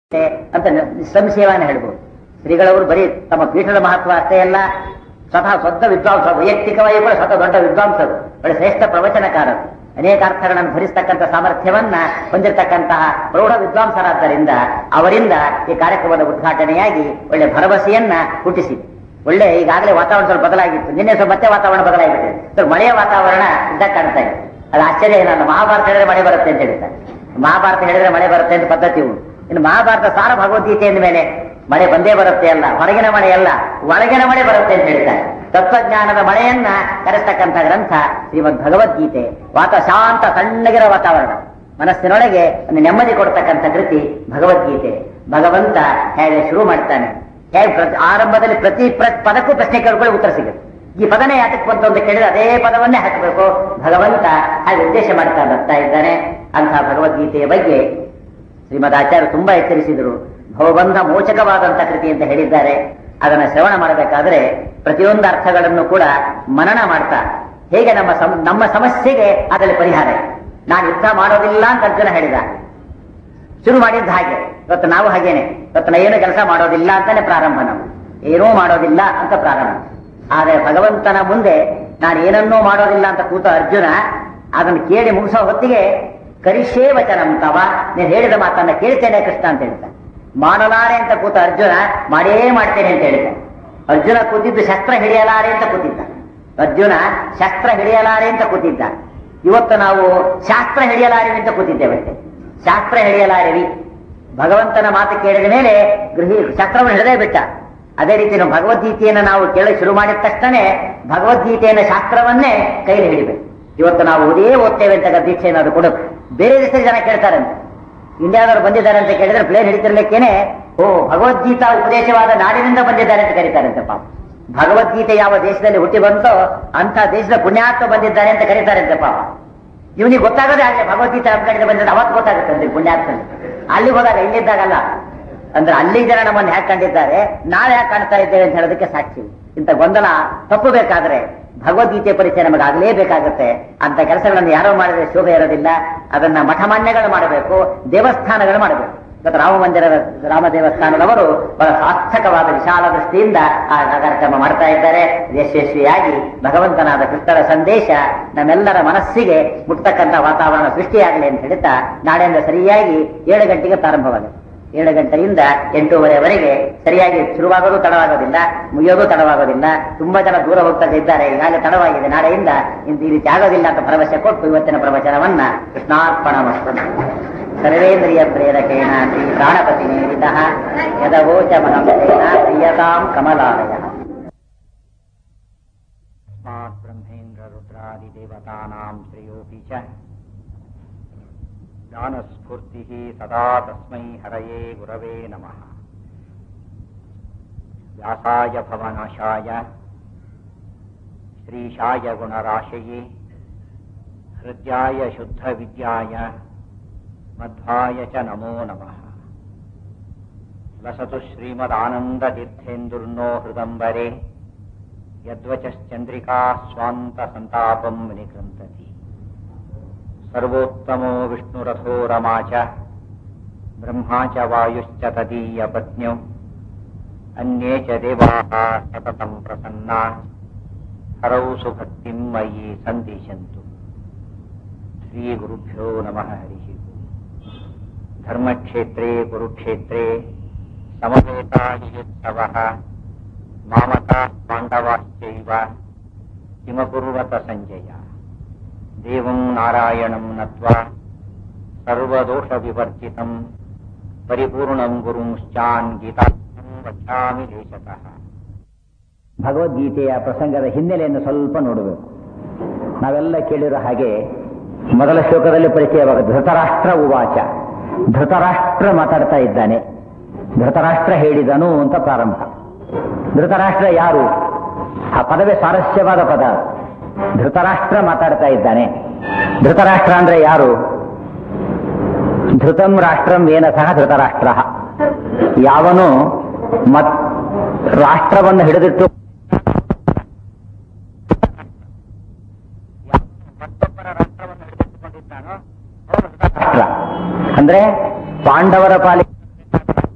ಅಂತ ನಿಸ್ಸಂಶಯವಾಗಿ ಹೇಳ್ಬೋದು ಶ್ರೀಗಳವರು ಬರೀ ತಮ್ಮ ಪೀಠದ ಮಹತ್ವ ಅಷ್ಟೇ ಅಲ್ಲ ಸ್ವತಃ ಸ್ವಂತ ವಿದ್ವಾಂಸ ವೈಯಕ್ತಿಕವಾಗಿ ಕೂಡ ಸ್ವತಃ ದೊಡ್ಡ ವಿದ್ವಾಂಸರು ಒಳ್ಳೆ ಶ್ರೇಷ್ಠ ಪ್ರವಚನಕಾರರು ಅನೇಕ ಅರ್ಥಗಳನ್ನು ಭರಿಸತಕ್ಕಂಥ ಸಾಮರ್ಥ್ಯವನ್ನ ಹೊಂದಿರತಕ್ಕಂತಹ ಪ್ರೌಢ ವಿದ್ವಾಂಸರಾದ್ದರಿಂದ ಅವರಿಂದ ಈ ಕಾರ್ಯಕ್ರಮದ ಉದ್ಘಾಟನೆಯಾಗಿ ಒಳ್ಳೆ ಭರವಸೆಯನ್ನ ಹುಟ್ಟಿಸಿದೆ ಒಳ್ಳೆ ಈಗಾಗಲೇ ವಾತಾವರಣ ಸ್ವಲ್ಪ ಬದಲಾಗಿತ್ತು ನಿನ್ನೆ ಸ್ವಲ್ಪ ಮತ್ತೆ ವಾತಾವರಣ ಬದಲಾಗಿಬಿಟ್ಟಿದೆ ಸ್ವಲ್ಪ ಮಳೆಯ ವಾತಾವರಣ ಇದ್ದಾಗ ಕಾಣ್ತಾ ಇದೆ ಅದು ಆಶ್ಚರ್ಯ ಏನಲ್ಲ ಮಹಾಭಾರತ ಹೇಳಿದ್ರೆ ಮಳೆ ಬರುತ್ತೆ ಅಂತ ಹೇಳ್ತಾರೆ ಮಹಾಭಾರತ ಹೇಳಿದ್ರೆ ಮಳೆ ಬರುತ್ತೆ ಅಂತ ಪದ್ಧತಿ ಉಂಟು ಇನ್ನು ಮಹಾಭಾರತ ಸಾರ ಭಗವದ್ಗೀತೆ ಮೇಲೆ ಮಳೆ ಬಂದೇ ಬರುತ್ತೆ ಅಲ್ಲ ಹೊರಗಿನ ಮಳೆ ಅಲ್ಲ ಒಳಗಿನ ಮಳೆ ಬರುತ್ತೆ ಅಂತ ಹೇಳ್ತಾರೆ ತತ್ವಜ್ಞಾನದ ಮಳೆಯನ್ನ ಕರೆಸ್ತಕ್ಕಂಥ ಗ್ರಂಥ ಶ್ರೀಮದ್ ಭಗವದ್ಗೀತೆ ವಾತ ಶಾಂತ ತಣ್ಣಗಿರೋ ವಾತಾವರಣ ಮನಸ್ಸಿನೊಳಗೆ ಒಂದು ನೆಮ್ಮದಿ ಕೊಡ್ತಕ್ಕಂಥ ಕೃತಿ ಭಗವದ್ಗೀತೆ ಭಗವಂತ ಹೇಗೆ ಶುರು ಮಾಡ್ತಾನೆ ಹೇಗೆ ಪ್ರತಿ- ಆರಂಭದಲ್ಲಿ ಪ್ರತಿ ಪ್ರ- ಪದಕ್ಕೂ ಪ್ರಶ್ನೆ ಕೇಳ್ಕೊಳ್ಳಿ ಉತ್ತರ ಸಿಗುತ್ತೆ ಈ ಪದನೇ ಯಾತಕ್ಕೆ ಬಂತು ಅಂತ ಕೇಳಿದ್ರೆ ಅದೇ ಪದವನ್ನೇ ಹಾಕಬೇಕು ಭಗವಂತ ಹಾಗೆ ಉದ್ದೇಶ ಮಾಡ್ತಾ ಬರ್ತಾ ಇದ್ದಾನೆ ಅಂತಹ ಭಗವದ್ಗೀತೆಯ ಬಗ್ಗೆ ಶ್ರೀಮದ್ ಆಚಾರ್ಯ ತುಂಬಾ ಎಚ್ಚರಿಸಿದರು ಭವಬಂಧ ಮೋಚಕವಾದಂತ ಕೃತಿ ಅಂತ ಹೇಳಿದ್ದಾರೆ ಅದನ್ನ ಶ್ರವಣ ಮಾಡಬೇಕಾದ್ರೆ ಪ್ರತಿಯೊಂದು ಅರ್ಥಗಳನ್ನು ಕೂಡ ಮನನ ಮಾಡ್ತಾ ಹೇಗೆ ನಮ್ಮ ಸಮ- ನಮ್ಮ ಸಮಸ್ಯೆಗೆ ಅದರಲ್ಲಿ ಪರಿಹಾರ ಇದೆ. ನಾನು ಯುದ್ಧ ಮಾಡೋದಿಲ್ಲ ಅಂತ ಅರ್ಜುನ ಹೇಳಿದ ಶುರು ಮಾಡಿದ್ದು ಹಾಗೆ ಇವತ್ತು ನಾವು ಹಾಗೇನೆ ಇವತ್ತು ನಾ ಏನು ಕೆಲಸ ಮಾಡೋದಿಲ್ಲ ಅಂತಾನೆ ಪ್ರಾರಂಭ ನಾವು ಏನೂ ಮಾಡೋದಿಲ್ಲ ಅಂತ ಪ್ರಾರಂಭ ಆದರೆ ಭಗವಂತನ ಮುಂದೆ ನಾನು ಏನನ್ನೂ ಮಾಡೋದಿಲ್ಲ ಅಂತ ಕೂತ ಅರ್ಜುನ ಅದನ್ನು ಕೇಳಿ ಮುಗಿಸೋ ಹೊತ್ತಿಗೆ ಕರಿಷೇ ವಚನಂ ತವ ನೀನು ಹೇಳಿದ ಮಾತನ್ನ ಕೇಳ್ತೇನೆ ಕೃಷ್ಣ ಅಂತ ಹೇಳ್ತಾನೆ ಮಾಡಲಾರೆ ಅಂತ ಕೂತ ಅರ್ಜುನ ಮಾಡೇ ಮಾಡ್ತೇನೆ ಅಂತ ಹೇಳ್ತಾನೆ ಅರ್ಜುನ ಕೂತಿದ್ದು ಶಸ್ತ್ರ ಹಿಡಿಯಲಾರೆ ಅಂತ ಕೂತಿದ್ದ ಅರ್ಜುನ ಶಸ್ತ್ರ ಹಿಡಿಯಲಾರೆ ಅಂತ ಕೂತಿದ್ದ ಇವತ್ತು ನಾವು ಶಾಸ್ತ್ರ ಹಿಡಿಯಲಾರೆ ಅಂತ ಕೂತಿದ್ದೇವೆ ಶಾಸ್ತ್ರ ಹಿಡಿಯಲಾರೆವಿ ಭಗವಂತನ ಮಾತು ಕೇಳಿದ ಮೇಲೆ ಗೃಹಿ ಶಾಸ್ತ್ರವನ್ನು ಹಿಡದೇ ಬಿಟ್ಟ ಅದೇ ರೀತಿ ನಾವು ಭಗವದ್ಗೀತೆಯನ್ನು ನಾವು ಕೇಳಿ ಶುರು ಮಾಡಿದ ತಕ್ಷಣ ಭಗವದ್ಗೀತೆಯ ಶಾಸ್ತ್ರವನ್ನೇ ಕೈಲಿ ಹಿಡಿಬೇಕು ಇವತ್ತು ನಾವು ಓದೇ ಓದ್ತೇವೆ ಅಂತ ದೀಕ್ಷೆ ಏನಾದ್ರು ಕೊಡೋದು ಬೇರೆ ದೇಶದ ಜನ ಕೇಳ್ತಾರಂತೆ ಇಂಡಿಯಾದವರು ಬಂದಿದ್ದಾರೆ ಅಂತ ಕೇಳಿದ್ರೆ ಪ್ಲೇನ್ ಹಿಡಿತಿರ್ಲಿಕ್ಕೇನೆ ಓ ಭಗವದ್ಗೀತಾ ಉಪದೇಶವಾದ ನಾಡಿನಿಂದ ಬಂದಿದ್ದಾರೆ ಅಂತ ಕರೀತಾರಂತೆ ಪಾಪ ಭಗವದ್ಗೀತೆ ಯಾವ ದೇಶದಲ್ಲಿ ಹುಟ್ಟಿ ಬಂತೋ ಅಂತ ದೇಶದ ಪುಣ್ಯಾತ್ಮ ಬಂದಿದ್ದಾರೆ ಅಂತ ಕರೀತಾರಂತೆ ಪಾಪ ಇವನಿಗೆ ಗೊತ್ತಾಗದೆ ಆಗಲಿ ಭಗವದ್ಗೀತೆ ನಮ್ಮ ಕಡೆಯಿಂದ ಬಂದಿದ್ದು ಅವತ್ತು ಗೊತ್ತಾಗುತ್ತೆ ಅಂದ್ರೆ ಪುಣ್ಯಾತ್ಮನಿಗೆ ಅಲ್ಲಿ ಹೋದಾಗ ಇಲ್ಲಿದ್ದಾಗಲ್ಲ ಅಂದ್ರೆ ಅಲ್ಲಿ ಜನ ನಮ್ಮನ್ನು ಹ್ಯಾಕ್ ಕಂಡಿದ್ದಾರೆ ನಾಳೆ ಯಾಕೆ ಕಾಣ್ತಾ ಇದ್ದೇವೆ ಅಂತ ಹೇಳೋದಕ್ಕೆ ಸಾಕ್ಷಿ ಇಂಥ ಗೊಂದಲ ತಪ್ಪಬೇಕಾದ್ರೆ ಭಗವದ್ಗೀತೆ ಪರಿಚಯ ನಮಗೆ ಆಗಲೇಬೇಕಾಗುತ್ತೆ ಅಂತ ಕೆಲಸಗಳನ್ನು ಯಾರೋ ಮಾಡಿದ್ರೆ ಶೋಭೆ ಇರೋದಿಲ್ಲ ಅದನ್ನ ಮಠಮಾನ್ಯಗಳು ಮಾಡಬೇಕು ದೇವಸ್ಥಾನಗಳು ಮಾಡಬೇಕು ಇವತ್ತು ರಾಮ ಮಂದಿರದ ರಾಮ ದೇವಸ್ಥಾನದವರು ಬಹಳ ಸಾರ್ಥಕವಾದ ವಿಶಾಲ ದೃಷ್ಟಿಯಿಂದ ಆ ಕಾರ್ಯಕ್ರಮ ಮಾಡ್ತಾ ಇದ್ದಾರೆ ಯಶಸ್ವಿಯಾಗಿ ಭಗವಂತನಾದ ಕೃಷ್ಣರ ಸಂದೇಶ ನಮ್ಮೆಲ್ಲರ ಮನಸ್ಸಿಗೆ ಮುಟ್ತಕ್ಕಂಥ ವಾತಾವರಣ ಸೃಷ್ಟಿಯಾಗಲಿ ಅಂತ ಹೇಳ್ತಾ ನಾಳೆಯಿಂದ ಸರಿಯಾಗಿ ಏಳು ಗಂಟೆಗೆ ಪ್ರಾರಂಭವಾಗುತ್ತೆ ಏಳು ಗಂಟೆಯಿಂದ ಎಂಟೂವರೆವರೆಗೆ ಸರಿಯಾಗಿ ಶುರುವಾಗೋದು ತಡವಾಗೋದಿಲ್ಲ ಮುಗಿಯೋದು ತಡವಾಗೋದಿಲ್ಲ ತುಂಬಾ ಜನ ದೂರ ಹೋಗ್ತಾ ಇದ್ದಾರೆ ಈಗಾಗಲೇ ತಡವಾಗಿದೆ ನಾಳೆಯಿಂದ ಇಂತ ಈ ರೀತಿ ಆಗೋದಿಲ್ಲ ಅಂತ ಭರವಸೆ ಕೊಟ್ಟು ಇವತ್ತಿನ ಪ್ರವಚನವನ್ನ ಕೃಷ್ಣಾರ್ಪಣ ಸರ್ವೇಂದ್ರಿಯ ಪ್ರೇರಕೇಣ ಶ್ರೀ ಪ್ರಾಣಪತಿ ನೇರಿತ ಯದವೋಚ ಮಹಂಸೇನ ಪ್ರಿಯತಾಂ ಕಮಲಾಲಯ ಬ್ರಹ್ಮೇಂದ್ರ ರುದ್ರಾದಿದೇವತಾನಾಂ ಶ್ರೇಯೋಪಿ ಚ ಜ್ಞಾನಸ್ಫೂರ್ತಿः ಸದಾ ತಸ್ಮೈ ಹರಯೇ ಗುರವೇ ನಮಃ ವ್ಯಾಸಾಯ ಭವನಾಶಾಯ ಶ್ರೀಶಾಯ ಗುಣರಾಶಯೇ ಹೃದ್ಯಾಯ ಶುದ್ಧವಿದ್ಯಾಯ ಮಧ್ವಾಯ ಚ ನಮೋ ನಮಃ ಲಸತು ಶ್ರೀಮದಾನಂದತೀರ್ಥೇಂದುರ್ನೋ ಹೃದಂಬರೆ ಯದ್ವಚಶ್ಚಂದ್ರಿಕಾ ಸ್ವಾಂತ ಸಂತಾಪಂ ವಿನಿಕೃಂತತಿ ಸರ್ವೋತ್ತಮೋ ವಿಷ್ಣುರಥೋ रमा च ब्रह्मा च वायुश्च तदीयपत्न्यौ अन्ये च देवाः सततं प्रसन्ना हरौ सुभक्तिं मयि सन्दिशन्तु श्रीगुरुभ्यो नमः हरिः धर्मक्षेत्रे कुरुक्षेत्रे समवेतायुत्सवः मामका पाण्डवाश्चैव किमकुर्वत सञ्जय ದೇವಂ ನಾರಾಯಣಂ ನತ್ವಾ ಸರ್ವದೋಷವಿವರ್ಜಿತಂ ಪರಿಪೂರ್ಣಂ ಗುರುಂಶ್ಚಾನ್ ಗೀತಾ ವಚಾಮಿ ದೇಶತಃ ಭಗವದ್ಗೀತೆಯ ಪ್ರಸಂಗದ ಹಿನ್ನೆಲೆಯನ್ನು ಸ್ವಲ್ಪ ನೋಡಬೇಕು ನಾವೆಲ್ಲ ಕೇಳಿರೋ ಹಾಗೆ ಮೊದಲ ಶ್ಲೋಕದಲ್ಲಿ ಪರಿಚಯವಾಗ ಧೃತರಾಷ್ಟ್ರ ಉವಾಚ ಧೃತರಾಷ್ಟ್ರ ಮಾತಾಡ್ತಾ ಇದ್ದಾನೆ ಧೃತರಾಷ್ಟ್ರ ಹೇಳಿದನು ಅಂತ ಪ್ರಾರಂಭ ಧೃತರಾಷ್ಟ್ರ ಯಾರು ಆ ಪದವೇ ಸ್ವಾರಸ್ಯವಾದ ಪದ ಧೃತರಾಷ್ಟ್ರ ಮಾತಾಡ್ತಾ ಇದ್ದಾನೆ ಧೃತರಾಷ್ಟ್ರ ಅಂದ್ರೆ ಯಾರು ಧೃತಂ ರಾಷ್ಟ್ರಂ ಏನ ಸಹ ಧೃತರಾಷ್ಟ್ರ ಯಾವನು ಮತ್ ರಾಷ್ಟ್ರವನ್ನು ಹಿಡಿದಿಟ್ಟು ಮತ್ತೊಬ್ಬರ ರಾಷ್ಟ್ರವನ್ನು ಹಿಡಿದಿಟ್ಟುಕೊಂಡಿದ್ದಾನೋ ಅವನು ಧೃತರಾಷ್ಟ್ರ ಅಂದ್ರೆ ಪಾಂಡವರ ಪಾಲಿಗೆ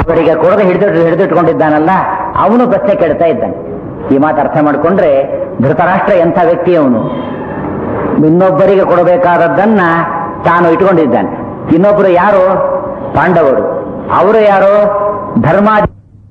ಅವರಿಗೆ ಕೊಡದೆ ಹಿಡಿದು ಹಿಡಿದಿಟ್ಕೊಂಡಿದ್ದಾನಲ್ಲ ಅವನು ಪ್ರಶ್ನೆ ಕೇಳ್ತಾ ಇದ್ದಾನೆ ಈ ಮಾತು ಅರ್ಥ ಮಾಡಿಕೊಂಡ್ರೆ ಧೃತರಾಷ್ಟ್ರ ಎಂಥ ವ್ಯಕ್ತಿ ಅವನು ಇನ್ನೊಬ್ಬರಿಗೆ ಕೊಡಬೇಕಾದದ್ದನ್ನ ತಾನು ಇಟ್ಕೊಂಡಿದ್ದಾನೆ ಇನ್ನೊಬ್ಬರು ಯಾರು ಪಾಂಡವರು ಅವರು ಯಾರು ಧರ್ಮಾದಿ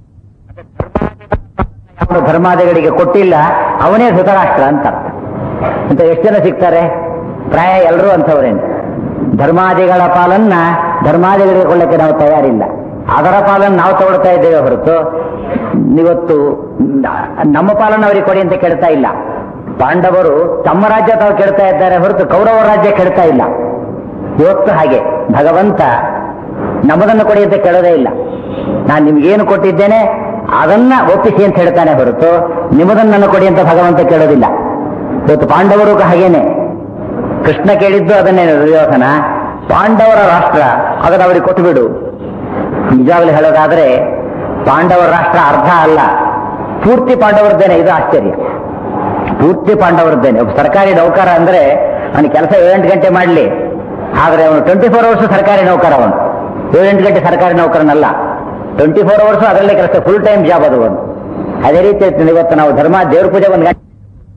ಅವನು ಧರ್ಮಾದಿಗಳಿಗೆ ಕೊಟ್ಟಿಲ್ಲ ಅವನೇ ಧೃತರಾಷ್ಟ್ರ ಅಂತ ಅರ್ಥ ಅಂತ ಎಷ್ಟು ಜನ ಸಿಗ್ತಾರೆ ಪ್ರಾಯ ಎಲ್ಲರೂ ಅಂಥವ್ರೇನು ಧರ್ಮಾದಿಗಳ ಪಾಲನ್ನ ಧರ್ಮಾದಿಗಳಿಗೆ ಕೊಳ್ಳಕ್ಕೆ ನಾವು ತಯಾರಿಲ್ಲ ಅದರ ಪಾಲನ್ನು ನಾವು ತಗೊಳ್ತಾ ಇದ್ದೇವೆ ಹೊರತು ಇವತ್ತು ನಮ್ಮ ಪಾಲನ್ನು ಅವರಿಗೆ ಕೊಡಿ ಅಂತ ಕೇಳ್ತಾ ಇಲ್ಲ ಪಾಂಡವರು ತಮ್ಮ ರಾಜ್ಯ ತಾವು ಕೇಳ್ತಾ ಇದ್ದಾರೆ ಹೊರತು ಕೌರವ ರಾಜ್ಯ ಕೇಳ್ತಾ ಇಲ್ಲ ಇವತ್ತು ಹಾಗೆ ಭಗವಂತ ನಮ್ಮದನ್ನು ಕೊಡಿ ಅಂತ ಕೇಳೋದೇ ಇಲ್ಲ ನಾನು ನಿಮ್ಗೇನು ಕೊಟ್ಟಿದ್ದೇನೆ ಅದನ್ನ ಒಪ್ಪಿಸಿ ಅಂತ ಹೇಳ್ತಾನೆ ಹೊರತು ನಿಮ್ಮದನ್ನು ಕೊಡಿ ಅಂತ ಭಗವಂತ ಕೇಳೋದಿಲ್ಲ ಇವತ್ತು ಪಾಂಡವರು ಹಾಗೇನೆ ಕೃಷ್ಣ ಕೇಳಿದ್ದು ಅದನ್ನೇ ದುರ್ಯೋಧನ ಪಾಂಡವರ ರಾಷ್ಟ್ರ ಅದನ್ನು ಅವರಿಗೆ ಕೊಟ್ಟುಬಿಡು ನಿಜವಾಗ್ಲೂ ಹೇಳೋದಾದ್ರೆ ಪಾಂಡವರ ರಾಷ್ಟ್ರ ಅರ್ಧ ಅಲ್ಲ ಪೂರ್ತಿ ಪಾಂಡವರದ್ದೇನೆ ಇದು ಆಶ್ಚರ್ಯ ಪೂರ್ತಿ ಪಾಂಡವರದ್ದೇನೆ ಒಬ್ಬ ಸರ್ಕಾರಿ ನೌಕರ ಅಂದ್ರೆ ಅವನ ಕೆಲಸ ಏಳೆಂಟು ಗಂಟೆ ಮಾಡಲಿ ಆದ್ರೆ ಅವನು ಟ್ವೆಂಟಿ ಫೋರ್ ಅವರ್ಸ್ ಸರ್ಕಾರಿ ನೌಕರ ಅವನು ಏಳೆಂಟು ಗಂಟೆ ಸರ್ಕಾರಿ ನೌಕರನಲ್ಲ ಟ್ವೆಂಟಿ ಫೋರ್ ಅವರ್ಸ್ ಅದರಲ್ಲೇ ಕೆಲಸ ಫುಲ್ ಟೈಮ್ ಜಾಬ್ ಅದು ಒಂದು ಅದೇ ರೀತಿ ಇವತ್ತು ನಾವು ಧರ್ಮ ದೇವ್ರ ಪೂಜೆ ಒಂದು ಗಂಟೆ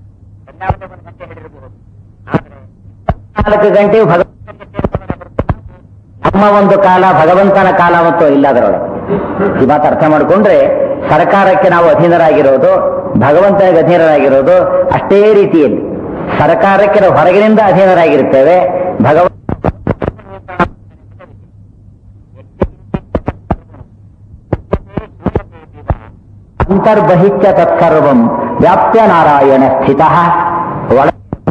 ನಾಲ್ಕು ಗಂಟೆ ನಮ್ಮ ಒಂದು ಕಾಲ ಭಗವಂತನ ಕಾಲ ಮತ್ತು ಇಲ್ಲ ಅದರೊಳಗೆ ಈ ಮಾತು ಅರ್ಥ ಮಾಡಿಕೊಂಡ್ರೆ ಸರ್ಕಾರಕ್ಕೆ ನಾವು ಅಧೀನರಾಗಿರೋದು ಭಗವಂತನಿಗೆ ಅಧೀನರಾಗಿರೋದು ಅಷ್ಟೇ ರೀತಿಯಲ್ಲಿ ಸರ್ಕಾರಕ್ಕೆ ನಾವು ಹೊರಗಿನಿಂದ ಅಧೀನರಾಗಿರ್ತೇವೆ ಭಗವಂತ ಅಂತರ್ಬಹಿಚ್ಚ ತತ್ಸರ್ವಂ ವ್ಯಾಪ್ಯ ನಾರಾಯಣ ಸ್ಥಿತ ಒಳ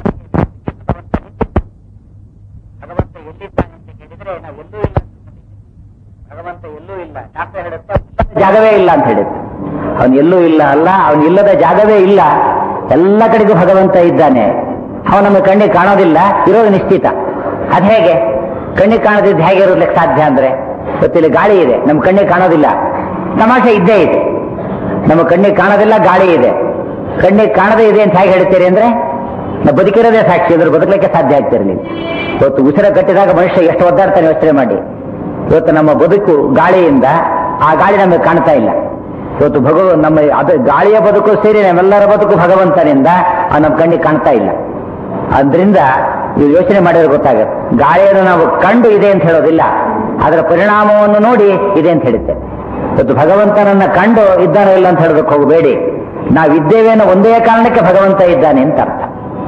ಭಗವಂತ ಎಲ್ಲಿದ್ದಾನೆ ಅಂತ ಕೇಳಿದ್ರೆ ನಾವು ಎಲ್ಲೂ ಇಲ್ಲ ಭಗವಂತ ಎಲ್ಲೂ ಇಲ್ಲ ಶಾಸ್ತ್ರ ಹೇಳುತ್ತೆ ಜಾಗವೇ ಇಲ್ಲ ಅಂತ ಹೇಳುತ್ತೆ ಅವನು ಎಲ್ಲೂ ಇಲ್ಲ ಅಲ್ಲ ಅವನು ಇಲ್ಲದ ಜಾಗವೇ ಇಲ್ಲ ಎಲ್ಲ ಕಡೆಗೂ ಭಗವಂತ ಇದ್ದಾನೆ ಅವನು ನಮ್ಮ ಕಣ್ಣಿಗೆ ಕಾಣೋದಿಲ್ಲ ಇರೋದು ನಿಶ್ಚಿತ ಅದ್ ಹೇಗೆ ಕಣ್ಣಿಗೆ ಕಾಣದಿದ್ದು ಹೇಗೆ ಇರೋದಕ್ಕೆ ಸಾಧ್ಯ ಅಂದ್ರೆ ಗೊತ್ತಿಲ್ಲ ಗಾಳಿ ಇದೆ ನಮ್ಮ ಕಣ್ಣಿಗೆ ಕಾಣೋದಿಲ್ಲ ತಮಾಷೆ ಇದ್ದೇ ಇದೆ ನಮ್ಮ ಕಣ್ಣಿಗೆ ಕಾಣೋದಿಲ್ಲ ಗಾಳಿ ಇದೆ ಕಣ್ಣಿಗೆ ಕಾಣದೇ ಇದೆ ಅಂತ ಹೇಗೆ ಹೇಳ್ತೀರಿ ಅಂದ್ರೆ ನಾವು ಬದುಕಿರೋದೇ ಸಾಕ್ಷಿ ಅಂದ್ರೆ ಬದುಕಲಿಕ್ಕೆ ಸಾಧ್ಯ ಆಗ್ತಿರಲಿಲ್ಲ ಇವತ್ತು ಉಸಿರ ಕಟ್ಟಿದಾಗ ಮನುಷ್ಯ ಎಷ್ಟು ಒದ್ದಾಡ್ತಾನೆ ಯೋಚನೆ ಮಾಡಿ ಇವತ್ತು ನಮ್ಮ ಬದುಕು ಗಾಳಿಯಿಂದ ಆ ಗಾಳಿ ನಮಗೆ ಕಾಣ್ತಾ ಇಲ್ಲ ಇವತ್ತು ಭಗವ ನಮ್ಮ ಅದು ಗಾಳಿಯ ಬದುಕು ಸೇರಿ ನಮ್ಮೆಲ್ಲರ ಬದುಕು ಭಗವಂತನಿಂದ ಆ ನಮ್ಮ ಕಣ್ಣಿಗೆ ಕಾಣ್ತಾ ಇಲ್ಲ ಅದರಿಂದ ನೀವು ಯೋಚನೆ ಮಾಡಿದ್ರೆ ಗೊತ್ತಾಗುತ್ತೆ ಗಾಳಿಯನ್ನು ನಾವು ಕಂಡು ಇದೆ ಅಂತ ಹೇಳೋದಿಲ್ಲ ಅದರ ಪರಿಣಾಮವನ್ನು ನೋಡಿ ಇದೆ ಅಂತ ಹೇಳುತ್ತೆ ಇವತ್ತು ಭಗವಂತನನ್ನ ಕಂಡು ಇದ್ದಾನೋ ಇಲ್ಲ ಅಂತ ಹೇಳೋದಕ್ಕೆ ಹೋಗಬೇಡಿ ನಾವಿದ್ದೇವೆ ಅನ್ನೋ ಒಂದೇ ಕಾರಣಕ್ಕೆ ಭಗವಂತ ಇದ್ದಾನೆ ಅಂತ ಅರ್ಥ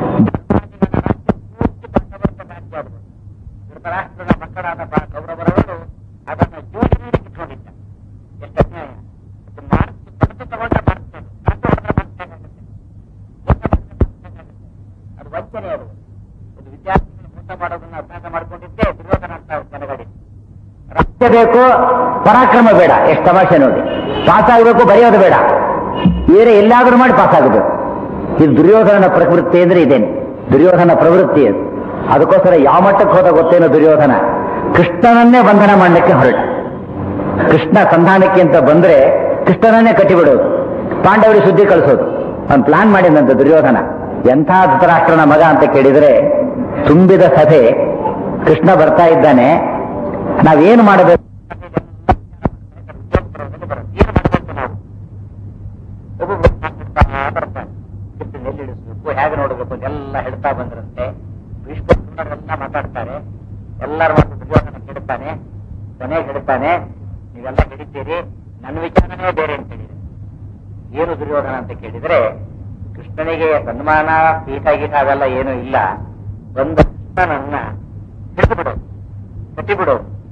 ಧೃತರಾಷ್ಟ್ರದ ಮಕ್ಕಳಾದ ಕೌರವರವರು ಅದನ್ನು ಜೂಜಿನಲ್ಲಿ ಇಟ್ಕೊಂಡಿದ್ದ ಎಷ್ಟು ಅನ್ಯಾಯ ಅದು ಮಾರ್ಕ್ಸ್ ಪಡೆದು ತಗೊಂಡ ಮಾರ್ಕ್ಸ್ ಅದು. ಕಾಸು ಹೊಡೆದ್ರೆ ಮಾರ್ಕ್ಸ್ ಹೇಗಾಗುತ್ತೆ? ಅದು ವಂಚನೆ ಅದು ಒಂದು ವಿದ್ಯಾರ್ಥಿಗಳು ಮೋಸ ಮಾಡೋದನ್ನ ಅಭ್ಯಾಸ ಮಾಡ್ಕೊಂಡಿದ್ದೆ ದುರ್ಯೋಧನ ಅಂತ ಜನಗಡಿ ರಾಜ್ಯ ಬೇಕು ಪರಾಕ್ರಮ ಬೇಡ ಎಷ್ಟು ತಮಾಷೆ ನೋಡಿ ಪಾಸ್ ಆಗಬೇಕು ಬರೆಯೋದು ಬೇಡ ಬೇರೆ ಎಲ್ಲಾದ್ರೂ ಮಾಡಿ ಪಾಸ್ ಆಗಬೇಕು ಇದು ದುರ್ಯೋಧನನ ಪ್ರವೃತ್ತಿ ಅಂದ್ರೆ ಇದೇನೆ ದುರ್ಯೋಧನ ಪ್ರವೃತ್ತಿ ಅದು ಅದಕ್ಕೋಸ್ಕರ ಯಾವ ಮಟ್ಟಕ್ಕೆ ಹೋದ ಗೊತ್ತೇನೋ ದುರ್ಯೋಧನ ಕೃಷ್ಣನನ್ನೇ ಬಂಧನ ಮಾಡಲಿಕ್ಕೆ ಹೊರಟ ಕೃಷ್ಣ ಸಂಧಾನಕ್ಕೆ ಅಂತ ಬಂದ್ರೆ ಕೃಷ್ಣನನ್ನೇ ಕಟ್ಟಿಬಿಡೋದು ಪಾಂಡವರಿಗೆ ಸುದ್ದಿ ಕಳಿಸೋದು ಅವ್ನು ಪ್ಲಾನ್ ಮಾಡಿದಂತ ದುರ್ಯೋಧನ ಎಂಥ ಧೃತರಾಷ್ಟ್ರನ ಮಗ ಅಂತ ಕೇಳಿದ್ರೆ ತುಂಬಿದ ಸಭೆ ಕೃಷ್ಣ ಬರ್ತಾ ಇದ್ದಾನೆ ನಾವೇನು ಮಾಡಬೇಕು ಎಲ್ಲಿಡಿಸ್ಬೇಕು ಹೇಗೆ ನೋಡಬೇಕು ಎಲ್ಲ ಹೇಳ್ತಾ ಬಂದ್ರಂತೆ ಭೀಷ್ಮರೆಲ್ಲ ಮಾತಾಡ್ತಾರೆ ಎಲ್ಲರ ಮಾತು ದುರ್ಯೋಧನ ಕೇಳ್ತಾನೆ ಕೊನೆಗೆ ಹೇಳ್ತಾನೆ ನೀವೆಲ್ಲ ಹಿಡಿತೀರಿ ನನ್ನ ವಿಚಾರನೇ ಬೇರೆ ಅಂತ ಹೇಳಿದೆ ಏನು ದುರ್ಯೋಧನ ಅಂತ ಕೇಳಿದ್ರೆ ಕೃಷ್ಣನಿಗೆ ಸನ್ಮಾನ ಪೀಠ ಗೀಠ ಅವೆಲ್ಲ ಏನೂ ಇಲ್ಲ ಒಂದು ಕೃಷ್ಣನನ್ನ ಹಿಡಿದು ಬಿಡು ಕಟ್ಟಿಬಿಡು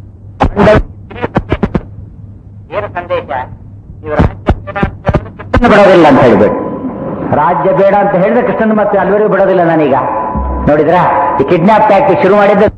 ಏನು ಸಂದೇಶ ನೀವು ರಾಜ್ಯ ಬೇಡ ಅಂತ ಹೇಳಿದ್ರೆ ಕೃಷ್ಣನ ಬಿಡೋದಿಲ್ಲ ಅಂತ ಹೇಳ್ಬೇಡಿ ರಾಜ್ಯ ಬೇಡ ಅಂತ ಹೇಳಿದ್ರೆ ಕೃಷ್ಣನ ಮತ್ತೆ ಅಲ್ಲಿವರೆಗೂ ಬಿಡೋದಿಲ್ಲ ನಾನೀಗ ನೋಡಿದ್ರಾ ಈ ಕಿಡ್ನಾಪ್ ಟ್ಯಾಕ್ಟಿಕ್ ಶುರು ಮಾಡಿದ್ದೆ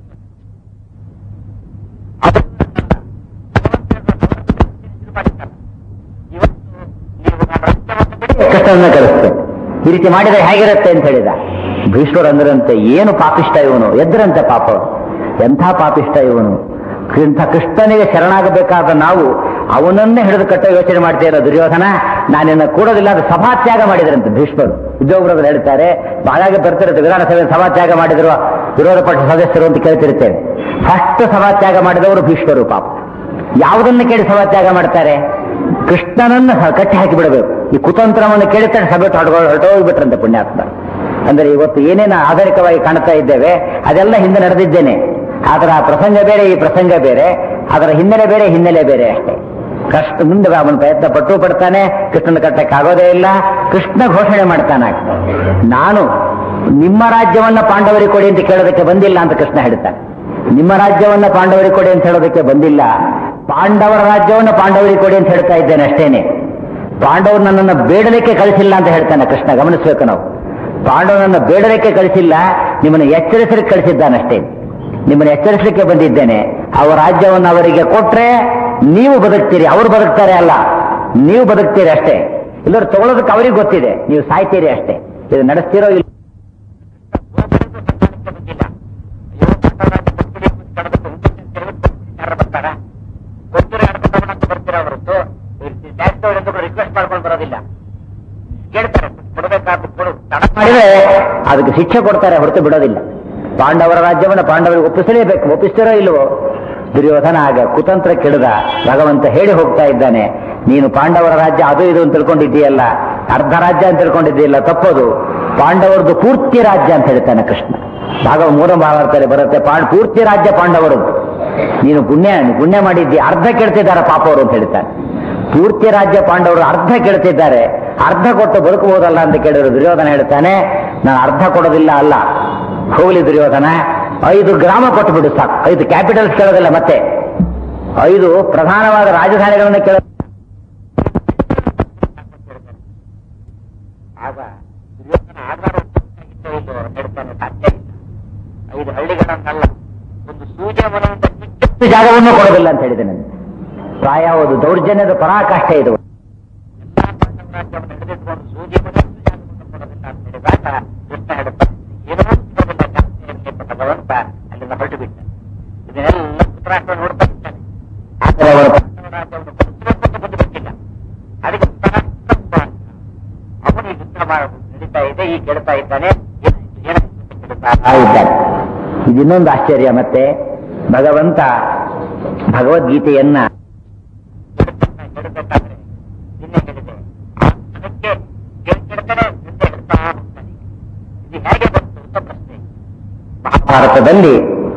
ಕೃಷ್ಣನ ಕಳಿಸ್ತೇನೆ ಈ ರೀತಿ ಮಾಡಿದ್ರೆ ಹೇಗಿರುತ್ತೆ ಅಂತ ಹೇಳಿದ ಭೀಷ್ಮರು ಅಂದ್ರಂತೆ ಏನು ಪಾಪಿಷ್ಟ ಇವನು ಎದ್ರಂತೆ ಪಾಪ ಎಂಥ ಪಾಪಿಷ್ಟ ಇವನು ಇಂಥ ಕೃಷ್ಣನಿಗೆ ಶರಣಾಗಬೇಕಾದ ನಾವು ಅವನನ್ನೇ ಹಿಡಿದು ಕಟ್ಟೋ ಯೋಚನೆ ಮಾಡ್ತೀರ ದುರ್ಯೋಧನ ನಾನಿನ್ನ ಕೂಡೋದಿಲ್ಲ ಅದು ಸಭಾತ್ಯಾಗ ಮಾಡಿದ್ರಂತೆ ಭೀಷ್ಮರು ಉದ್ಯೋಗರು ಹೇಳ್ತಾರೆ ಬಾಳಾಗೆ ಬರ್ತಿರುತ್ತೆ ವಿಧಾನಸಭೆ ಸಭಾತ್ಯಾಗ ಮಾಡಿದ್ರು ವಿರೋಧ ಪಕ್ಷ ಸದಸ್ಯರು ಅಂತ ಕೇಳ್ತಿರ್ತೇವೆ ಫಸ್ಟ್ ಸಭಾತ್ಯಾಗ ಮಾಡಿದವರು ಭೀಷ್ಮರು ಪಾಪ ಯಾವುದನ್ನು ಕೇಳಿ ಸಭಾತ್ಯಾಗ ಮಾಡ್ತಾರೆ ಕೃಷ್ಣನನ್ನ ಹ- ಕಟ್ಟಿ ಹಾಕಿ ಬಿಡಬೇಕು ಈ ಕುತಂತ್ರವನ್ನು ಕೇಳಿದ್ರೆ ಸಭೆ ಹೊರಟೋಗಿ ಹೊರಟೋಗ್ಬಿಟ್ರಂತೆ ಪುಣ್ಯಾತ್ಮ ಅಂದ್ರೆ ಇವತ್ತು ಏನೇನು ಆಧುನಿಕವಾಗಿ ಕಾಣ್ತಾ ಇದ್ದೇವೆ ಅದೆಲ್ಲ ಹಿಂದೆ ನಡೆದಿದ್ದೇನೆ ಅದರ ಪ್ರಸಂಗ ಬೇರೆ ಈ ಪ್ರಸಂಗ ಬೇರೆ ಅದರ ಹಿನ್ನೆಲೆ ಬೇರೆ ಹಿನ್ನೆಲೆ ಬೇರೆ ಅಷ್ಟೇ ಕಷ್ಟ ಮುಂದೆ ಅವನ ಪ್ರಯತ್ನ ಪಟ್ಟು ಪಡ್ತಾನೆ ಕೃಷ್ಣನ ಕಟ್ಟಕ್ಕೆ ಆಗೋದೇ ಇಲ್ಲ ಕೃಷ್ಣ ಘೋಷಣೆ ಮಾಡ್ತಾನೆ ನಾನು ನಿಮ್ಮ ರಾಜ್ಯವನ್ನ ಪಾಂಡವರಿಗೆ ಕೊಡಿ ಅಂತ ಕೇಳೋದಕ್ಕೆ ಬಂದಿಲ್ಲ ಅಂತ ಕೃಷ್ಣ ಹೇಳ್ತಾನೆ ನಿಮ್ಮ ರಾಜ್ಯವನ್ನ ಪಾಂಡವರಿಗೆ ಕೊಡಿ ಅಂತ ಹೇಳೋದಕ್ಕೆ ಬಂದಿಲ್ಲ ಪಾಂಡವರ ರಾಜ್ಯವನ್ನ ಪಾಂಡವರಿಗೆ ಕೊಡಿ ಅಂತ ಹೇಳ್ತಾ ಇದ್ದೇನೆ ಅಷ್ಟೇನೆ ಪಾಂಡವರು ನನ್ನನ್ನು ಬೇಡಲಿಕ್ಕೆ ಕಳಿಸಿಲ್ಲ ಅಂತ ಹೇಳ್ತಾನೆ ಕೃಷ್ಣ ಗಮನಿಸಬೇಕು ನಾವು ಪಾಂಡವನನ್ನ ಬೇಡಲಿಕ್ಕೆ ಕಳಿಸಿಲ್ಲ ನಿಮ್ಮನ್ನು ಎಚ್ಚರಿಸಲಿಕ್ಕೆ ಕಳಿಸಿದ್ದಾನಷ್ಟೇ ನಿಮ್ಮನ್ನು ಎಚ್ಚರಿಸಲಿಕ್ಕೆ ಬಂದಿದ್ದೇನೆ ಅವರ ರಾಜ್ಯವನ್ನು ಅವರಿಗೆ ಕೊಟ್ರೆ ನೀವು ಬದುಕ್ತೀರಿ ಅವರು ಬದುಕ್ತಾರೆ ಅಲ್ಲ ನೀವು ಬದುಕ್ತೀರಿ ಅಷ್ಟೇ ಇಲ್ಲರೂ ತಗೊಳ್ಳೋದಕ್ಕೆ ಅವರಿಗೆ ಗೊತ್ತಿದೆ ನೀವು ಸಾಯ್ತೀರಿ ಅಷ್ಟೇ ಇದು ನಡೆಸ್ತಿರೋ ಇಲ್ಲ ರಿಕ್ವೆಸ್ಟ್ ಮಾಡ್ಕೊಂಡು ಬರೋದಿಲ್ಲ ಕೇಳ್ತಾರೆ ಕೊಡಬೇಕಾದ ಕೊಡು ತಡ ಮಾಡಿದ್ರೆ ಅದಕ್ಕೆ ಶಿಕ್ಷೆ ಕೊಡ್ತಾರೆ ಹೊರತು ಬಿಡೋದಿಲ್ಲ ಪಾಂಡವರ ರಾಜ್ಯವನ್ನು ಪಾಂಡವರಿಗೆ ಒಪ್ಪಿಸಲೇಬೇಕು ಒಪ್ಪಿಸ್ತಿರೋ ಇಲ್ವೋ ದುರ್ಯೋಧನ ಆಗ ಕುತಂತ್ರ ಕೆಡದ ಭಗವಂತ ಹೇಳಿ ಹೋಗ್ತಾ ಇದ್ದಾನೆ ನೀನು ಪಾಂಡವರ ರಾಜ್ಯ ಅದು ಇದು ಅಂತ ತಿಳ್ಕೊಂಡಿದ್ದೀಯಲ್ಲ ಅರ್ಧ ರಾಜ್ಯ ಅಂತ ತಿಳ್ಕೊಂಡಿದ್ದೀಯಲ್ಲ ತಪ್ಪದು ಪಾಂಡವರದ್ದು ಪೂರ್ತಿ ರಾಜ್ಯ ಅಂತ ಹೇಳ್ತಾನೆ ಕೃಷ್ಣ ಭಾಗವ ಮೂರ ಭಾಗವತದಲ್ಲಿ ಬರುತ್ತೆ ಪಾಂಡ್ ಪೂರ್ತಿ ರಾಜ್ಯ ಪಾಂಡವರದ್ದು ನೀನು ಪುಣ್ಯ ಪುಣ್ಯ ಮಾಡಿದ್ದಿ ಅರ್ಧ ಕೆಡ್ತಿದ್ದಾರೆ ಪಾಪ ಅವರು ಅಂತ ಹೇಳ್ತಾನೆ ಪೂರ್ತಿ ರಾಜ್ಯ ಪಾಂಡವರು ಅರ್ಧ ಕೆಡ್ತಿದ್ದಾರೆ ಅರ್ಧ ಕೊಟ್ಟು ಬದುಕಬಹುದಲ್ಲ ಅಂತ ಕೇಳಿದ್ರು ದುರ್ಯೋಧನ ಹೇಳ್ತಾನೆ ನಾನು ಅರ್ಧ ಕೊಡೋದಿಲ್ಲ ಅಲ್ಲ ಹೋಗ್ಲಿ ದುರ್ಯೋಧನ ಐದು ಗ್ರಾಮ ಕೊಟ್ಟು ಬಿಡು ಸಾಕು ಐದು ಕ್ಯಾಪಿಟಲ್ಸ್ ಕೇಳೋದಿಲ್ಲ ಮತ್ತೆ ಐದು ಪ್ರಧಾನವಾದ ರಾಜಧಾನಿಗಳನ್ನು ಕೇಳ ಆಗ ದುರ್ಯೋಧನ ಆಧಾರ ಹೇಳ್ತಾನೆ ಸಾಧ್ಯ ಇಲ್ಲ ಐದು ಹಳ್ಳಿಗಳನ್ನಲ್ಲ ಒಂದು ಸೂರ್ಯ ಮನದಿಂದ ಕಿತ್ತು ಜಾಗವನ್ನು ಕೊಡೋದಿಲ್ಲ ಅಂತ ಹೇಳಿದೆ ನನಗೆ ಪ್ರಾಯ ಒಂದು ದೌರ್ಜನ್ಯದ ಪರಾಕಾಷ್ಠೆ ಇದು ಎಲ್ಲಾ ಪಾಂಡವರಾಜ್ಯವನ್ನು ಹಿಡಿದಿಟ್ಕೊಂಡು ಸೂರ್ಯ ಮನಸ್ಸು ಜಾಗವನ್ನು ಕೊಡೋದಿಲ್ಲ ಅಂತ ಹೇಳಿದಾಗ ಕೃಷ್ಣ ಹೇಳುತ್ತಾನೆ ಏನೋ ಸಿಗೋದಿಲ್ಲ ಜಾಸ್ತಿ ಇರಲಿ ಭಗವಂತ ಅಲ್ಲಿಂದ ಹೊರಟು ಬಿಟ್ಟ ಇದನ್ನೆಲ್ಲ ಧೃತರಾಷ್ಟ್ರ ನೋಡ್ತಾ ಇದ್ದಾನೆ ಆದರೆ ಅವರ ಪಾಂಡವರಾಜ್ಯವನ್ನು ಕೊಡಿಸಬೇಕು ಅಂತ ಬಂದು ಬಿಟ್ಟಿಲ್ಲ ಅದಕ್ಕೆ ಧೃತರಾಷ್ಟ್ರ ಅವನು ಈ ಯುದ್ಧ ಮಾಡ- ನಡೀತಾ ಇದೆ ಈ ಕೇಳ್ತಾ ಇದ್ದಾನೆ ಏನಾಯ್ತು ಏನಾಯ್ತು ಅಂತ ಕೇಳ್ತಾ ಇದ್ದಾನೆ ಇದು ಇನ್ನೊಂದು ಆಶ್ಚರ್ಯ ಮತ್ತೆ ಭಗವಂತ ಭಗವದ್ಗೀತೆಯನ್ನ ಹೇಳಬೇಕಾದ್ರೆ ನಿನ್ನೆ ಹೇಳಿದೆ ಅದಕ್ಕೆ ಕೇಳ್ತಿರ್ತಾನೆ ಮುಂದೆ ಹೇಳ್ತಾ ಹೋಗ್ತಾನೆ ಇದು ಹೇಗೆ ಬಂತು ಅಂತ ಪ್ರಶ್ನೆ ಮಹಾಭಾರತದಲ್ಲಿ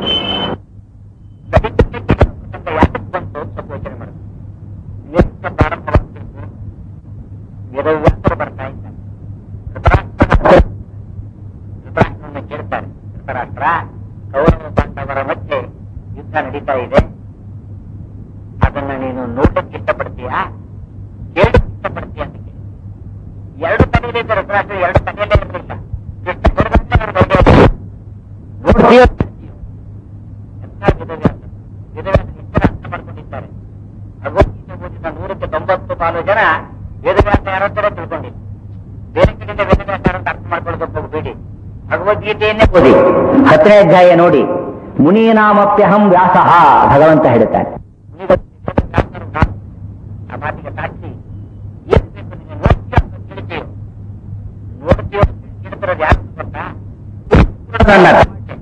ದೈತ್ಯಕ್ಕೆ ಪ್ರಸಂಗ ಯಾಕೆ ಬಂತು ಅಂತ ಸ್ವಲ್ಪ ಯೋಚನೆ ಮಾಡಿದ್ರು ಎಷ್ಟು ಪ್ರಾರಂಭವಾಗಬೇಕು ವೇದವ್ಯಾಸರು ಬರ್ತಾ ಇದ್ದಾರೆ ಧೃತರಾಷ್ಟ್ರನ ಧೃತರಾಷ್ಟ್ರನ ಕೇಳ್ತಾರೆ ಧೃತರಾಷ್ಟ್ರ ಕೌರವ ಪಾಂಡವರ ಮಧ್ಯೆ ಯುದ್ಧ ನಡೀತಾ ಇದೆ ಅದನ್ನ ನೀನು ನೋಡಕ್ಕೆ ಇಷ್ಟಪಡ್ತೀಯಾ ಕೇಳಕ್ಕೆ ಇಷ್ಟಪಡ್ತೀಯ ಅಂತ ಕೇಳಿ ಎರಡು ತಲೆಯಲ್ಲಿ ಧೃತರಾಷ್ಟ್ರ ಎರಡು ತಲೆಯಲ್ಲೇ ಇರಲಿಲ್ಲ ಕೃಷ್ಣ ಬರದಂತೆ ಅವ್ರು ಬಗೆಹರಿಸಿದ್ರು. ನೋಡ್ತೀಯೋ ಕೇಳ್ತೀಯೋ? ಎಂಥ ವೇದವ್ಯಾಸ ವೇದವ್ಯಾಸ ಎಷ್ಟು ಅರ್ಥ ಮಾಡ್ಕೊಂಡಿದ್ದಾರೆ ಭಗವದ್ಗೀತೆ ಓದಿದ ನೂರಕ್ಕೆ ತೊಂಬತ್ತು ಪಾಲು ಜನ ವೇದವ್ಯಾಸ ಯಾರೋ ತರ ತಿಳ್ಕೊಂಡಿಲ್ಲ ಬೇರೆ ಕಡೆಯಿಂದ ವೇದವ್ಯಾಸ ಯಾರೋ ಅಂತ ಅರ್ಥ ಮಾಡ್ಕೊಳ್ಳೋದಕ್ಕೆ ಹೋಗಬೇಡಿ ಭಗವದ್ಗೀತೆಯನ್ನೇ ಓದಿ ಹತ್ತನೇ ಅಧ್ಯಾಯ ನೋಡಿ ಮುನೀನಾಮಪ್ಯಹಂ ವ್ಯಾಸಃ ಭಗವಂತ ಹೇಳ್ತಾನೆ ಮುನಿಗಳು ವೇದವ್ಯಾಸರು ನಾನು. ಆ ಮಾತಿಗೆ ಸಾಕ್ಷಿ ಏನ್ ಬೇಕು ನಿನಗೆ ನೋಡ್ತೀಯೋ ಅಂತ ಕೇಳ್ತೀಯೋ ನೋಡ್ತೀಯೋ ಅಂತ ಕೇಳ್ತಿರೋದು ಯಾರು ಗೊತ್ತಾ ನನ್ನ ತಮಾಷೆ.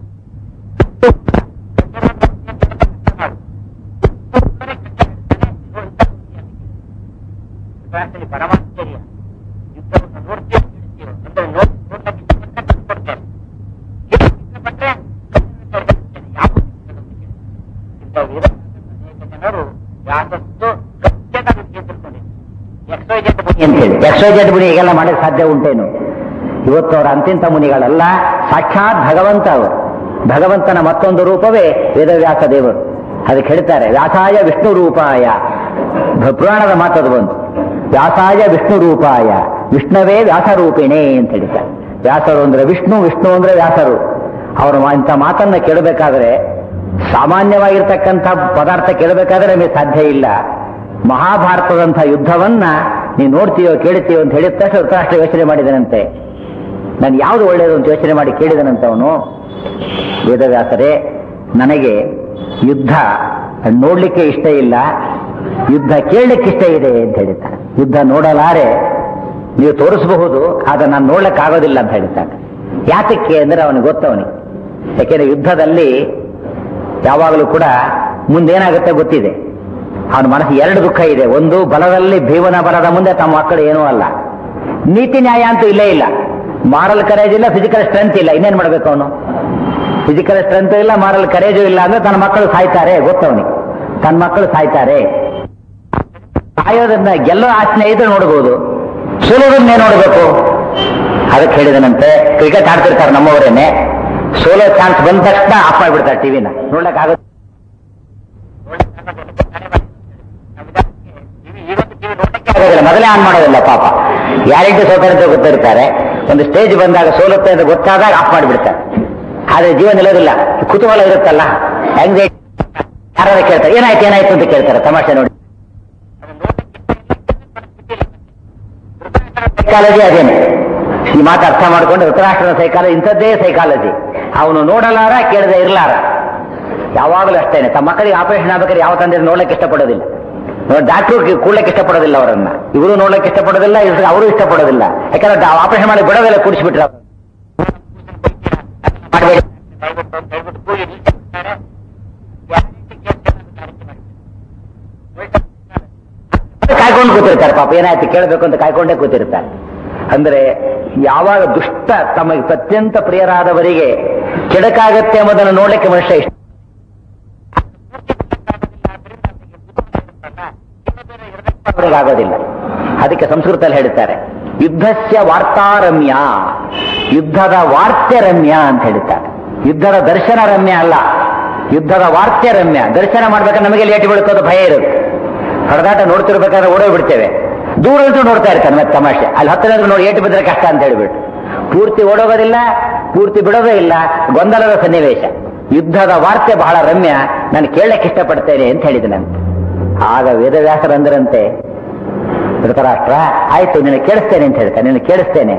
ಕ್ಲಾಸಲ್ಲಿ ಪರಮಾಶ್ಚರ್ಯ ಯುದ್ಧವನ್ನು ನೋಡ್ತೀಯೋ ಕೇಳ್ತೀಯೋ ಅಂದ್ರೆ ನೋಡ್ ನೋಡ್ಲಿಕ್ಕೆ ಇಷ್ಟಪಟ್ಟರೆ ಕಳ್ಸ್ಕೊಡ್ತೇನೆ ಕೇಳಕ್ಕೆ ಇಷ್ಟಪಟ್ರೆ ಯಾವ ಇಂಥ ವೀರ ಅನೇಕ ಜನರು ಯಾಕಷ್ಟು ಗಟ್ಟಿಯಾಗಿ ತಿಳ್ಕೊಂಡಿದ್ದಾರೆ ಎಕ್ಸೈಜೆಡ್ ಮುನಿ ಅಂತ ಹೇಳಿ ಎಕ್ಸೈಜೆಡ್ ಮುನಿ ಹೀಗೆಲ್ಲ ಮಾಡಕ್ಕೆ ಸಾಧ್ಯ ಉಂಟೇನು ಇವತ್ತು ಅವರ ಅಂತಿಂತ ಮುನಿಗಳಲ್ಲ ಸಾಕ್ಷಾತ್ ಭಗವಂತ ಅವರು ಭಗವಂತನ ಮತ್ತೊಂದು ರೂಪವೇ ವೇದವ್ಯಾಸ ದೇವರು ಅದಕ್ಕೆ ಹೇಳ್ತಾರೆ ವ್ಯಾಸಾಯ ವಿಷ್ಣು ರೂಪಾಯ ಭ- ಪುರಾಣದ ಮಾತದು ಬಂತು ವ್ಯಾಸಾಯ ವಿಷ್ಣು ರೂಪಾಯ ವಿಷ್ಣುವೇ ವ್ಯಾಸರೂಪಿಣೆ ಅಂತ ಹೇಳ್ತಾರೆ ವ್ಯಾಸರು ಅಂದ್ರೆ ವಿಷ್ಣು ವಿಷ್ಣು ಅಂದ್ರೆ ವ್ಯಾಸರು ಅವರು ಇಂಥ ಮಾತನ್ನ ಕೇಳಬೇಕಾದ್ರೆ ಸಾಮಾನ್ಯವಾಗಿರ್ತಕ್ಕಂಥ ಪದಾರ್ಥ ಕೇಳಬೇಕಾದ್ರೆ ನಮಗೆ ಸಾಧ್ಯ ಇಲ್ಲ ಮಹಾಭಾರತದಂಥ ಯುದ್ಧವನ್ನ ನೀವು ನೋಡ್ತೀಯೋ ಕೇಳ್ತೀಯೋ ಅಂತ ಹೇಳಿದ ತಕ್ಷಣ ಧೃತರಾಷ್ಟ್ರ ಯೋಚನೆ ಮಾಡಿದನಂತೆ ನಾನು ಯಾವುದು ಒಳ್ಳೆಯದು ಅಂತ ಯೋಚನೆ ಮಾಡಿ ಕೇಳಿದನಂತೆ ಅವನು ವೇದವ್ಯಾಸರೇ ನನಗೆ ಯುದ್ಧ ನೋಡ್ಲಿಕ್ಕೆ ಇಷ್ಟ ಇಲ್ಲ ಯುದ್ಧ ಕೇಳಲಿಕ್ಕೆ ಇಷ್ಟ ಇದೆ ಅಂತ ಹೇಳಿದ್ದಾನೆ ಯುದ್ಧ ನೋಡಲಾರೆ ನೀವು ತೋರಿಸಬಹುದು ಆದ್ರೆ ನಾನು ನೋಡ್ಲಿಕ್ಕೆ ಆಗೋದಿಲ್ಲ ಅಂತ ಹೇಳಿದ್ದಾನೆ ಯಾತಕ್ಕೆ ಅಂದ್ರೆ ಅವನಿಗೆ ಗೊತ್ತವನಿಗೆ ಯಾಕೆಂದ್ರೆ ಯುದ್ಧದಲ್ಲಿ ಯಾವಾಗಲೂ ಕೂಡ ಮುಂದೇನಾಗುತ್ತೆ ಗೊತ್ತಿದೆ ಅವನ ಮನಸ್ಸು ಎರಡು ದುಃಖ ಇದೆ ಒಂದು ಬಲದಲ್ಲಿ ಭೀಮನ ಬಲದ ಮುಂದೆ ತಮ್ಮ ಮಕ್ಕಳು ಏನೂ ಅಲ್ಲ ನೀತಿ ನ್ಯಾಯ ಅಂತೂ ಇಲ್ಲೇ ಇಲ್ಲ ಮಾರಲ್ ಕರೇಜ್ ಇಲ್ಲ ಫಿಸಿಕಲ್ ಸ್ಟ್ರೆಂತ್ ಇಲ್ಲ ಇನ್ನೇನ್ ಮಾಡ್ಬೇಕು ಅವನು ಫಿಸಿಕಲ್ ಸ್ಟ್ರೆಂತ್ ಇಲ್ಲ ಮಾರಲ್ ಕರೇಜು ಇಲ್ಲ ಅಂದ್ರೆ ತನ್ನ ಮಕ್ಕಳು ಸಾಯ್ತಾರೆ ಗೊತ್ತವನಿಗೆ ತನ್ನ ಮಕ್ಕಳು ಸಾಯ್ತಾರೆ ಸಾಯೋದನ್ನ ಗೆಲ್ಲೋ ಆ ಸ್ನೇಹಿತರು ನೋಡ್ಬೋದು ಸೋಲೋದನ್ನೇ ನೋಡ್ಬೇಕು ಅದಕ್ಕೆ ಹೇಳಿದನಂತೆ ಕ್ರಿಕೆಟ್ ಆಡ್ತಿರ್ತಾರೆ ನಮ್ಮವರೇನೆ ಸೋಲೋ ಚಾನ್ಸ್ ಬಂದ ತಕ್ಷಣ ಆಫ್ ಮಾಡಿಬಿಡ್ತಾರೆ ಟಿವಿನ ನೋಡ್ಲಕ್ ಆಗುತ್ತೆ ಆಗೋದಿಲ್ಲ, ಮೊದಲೇ ಆನ್ ಮಾಡೋದಿಲ್ಲ ಪಾಪ ಗ್ಯಾರಂಟಿ ಸೋತಾರೆ ಅಂತ ಗೊತ್ತಿರ್ತಾರೆ ಒಂದು ಸ್ಟೇಜ್ ಬಂದಾಗ ಸೋಲುತ್ತೆ ಅಂತ ಗೊತ್ತಾದಾಗ ಆಫ್ ಮಾಡಿಬಿಡ್ತಾರೆ ಆದ್ರೆ ಜೀವನ ನಿಲ್ಲೋದಿಲ್ಲ ಕುತೂಹಲ ಇರುತ್ತಲ್ಲ ಹೆಂಗೆ ಯಾರು ಕೇಳ್ತಾರೆ ಏನಾಯ್ತು ಏನಾಯ್ತು ಅಂತ ಕೇಳ್ತಾರೆ ತಮಾಷೆ ನೋಡಿ ಸೈಕಾಲಜಿ ಅದೇನೆ ಈ ಮಾತು ಅರ್ಥ ಮಾಡ್ಕೊಂಡು ಧೃತರಾಷ್ಟ್ರದ ಸೈಕಾಲಜಿ ಇಂಥದ್ದೇ ಸೈಕಾಲಜಿ ಅವನು ನೋಡಲಾರ ಕೇಳದೆ ಇರಲಾರ ಯಾವಾಗಲೂ ಅಷ್ಟೇನೆ ತಮ್ಮ ಮಕ್ಕಳಿಗೆ ಆಪರೇಷನ್ ಆಗ್ಬೇಕಾದ್ರೆ ಯಾವ ತಂದೆ ನೋಡ್ಲಿಕ್ಕೆ ಇಷ್ಟಪಡೋದಿಲ್ಲ ಡಾಕ್ಟ್ರು ಕೂಡ್ಲಿಕ್ಕೆ ಇಷ್ಟಪಡೋದಿಲ್ಲ ಅವರನ್ನ ಇವರು ನೋಡ್ಲಿಕ್ಕೆ ಇಷ್ಟಪಡೋದಿಲ್ಲ ಇವ್ರು ಅವರು ಇಷ್ಟಪಡೋದಿಲ್ಲ ಯಾಕಂದ್ರೆ ಆಪರೇಷನ್ ಮಾಡಿ ಬಿಡೋದೆಲ್ಲ ಕೂಡಿಸ್ಬಿಟ್ರೆ ಮಾಡಬೇಡಿ ಕಾಯ್ಕೊಂಡು ಕೂತಿರ್ತಾರೆ ಪಾಪ ಏನಾಯ್ತು ಕೇಳಬೇಕು ಅಂತ ಕಾಯ್ಕೊಂಡೇ ಕೂತಿರ್ತಾರೆ ಅಂದ್ರೆ ಯಾವಾಗ ದುಷ್ಟ ತಮಗೆ ಅತ್ಯಂತ ಪ್ರಿಯರಾದವರಿಗೆ ಕೆಡಕಾಗತ್ತೆ ಎಂಬುದನ್ನು ನೋಡ್ಲಿಕ್ಕೆ ಮನುಷ್ಯ ಇಷ್ಟ ಅವರಿಗೆ ಆಗೋದಿಲ್ಲ ಅದಕ್ಕೆ ಸಂಸ್ಕೃತದಲ್ಲಿ ಹೇಳ್ತಾರೆ ಯುದ್ಧಸ್ಯ ವಾರ್ತಾರಮ್ಯ ಯುದ್ಧದ ವಾರ್ತೆ ರಮ್ಯ ಅಂತ ಹೇಳ್ತಾರೆ ಯುದ್ಧದ ದರ್ಶನ ರಮ್ಯ ಅಲ್ಲ ಯುದ್ಧದ ವಾರ್ತೆ ರಮ್ಯ ದರ್ಶನ ಮಾಡ್ಬೇಕಾದ್ರೆ ನಮಗೆ ಲೇಟ್ ಬೀಳ್ಕೋದು ಭಯ ಇರುತ್ತೆ ಹೊಡೆದಾಟ ನೋಡ್ತಿರ್ಬೇಕಾದ್ರೆ ಓಡೋಗಿ ಬಿಡ್ತೇವೆ ದೂರ ನಿಂತು ನೋಡ್ತಾ ಇರ್ತಾನೆ ಮತ್ತೆ ತಮಾಷೆ ಅಲ್ಲಿ ಹತ್ತಿರ ನೋಡಿ ಏಟು ಬಿದ್ದರೆ ಕಷ್ಟ ಅಂತ ಹೇಳ್ಬಿಟ್ಟು ಪೂರ್ತಿ ಓಡೋಗೋದಿಲ್ಲ ಪೂರ್ತಿ ಬಿಡೋದೇ ಇಲ್ಲ ಗೊಂದಲದ ಸನ್ನಿವೇಶ ಯುದ್ಧದ ವಾರ್ತೆ ಬಹಳ ರಮ್ಯ ನಾನು ಕೇಳಕ್ಕೆ ಇಷ್ಟಪಡ್ತೇನೆ ಅಂತ ಹೇಳಿದನಂತೆ ಆಗ ವೇದವ್ಯಾಸರಂದ್ರಂತೆ ಧೃತರಾಷ್ಟ್ರ ಆಯ್ತು ನಿನ್ನ ಕೇಳಿಸ್ತೇನೆ ಅಂತ ಹೇಳ್ತಾನೆ ನಿನ್ನ ಕೇಳಿಸ್ತೇನೆ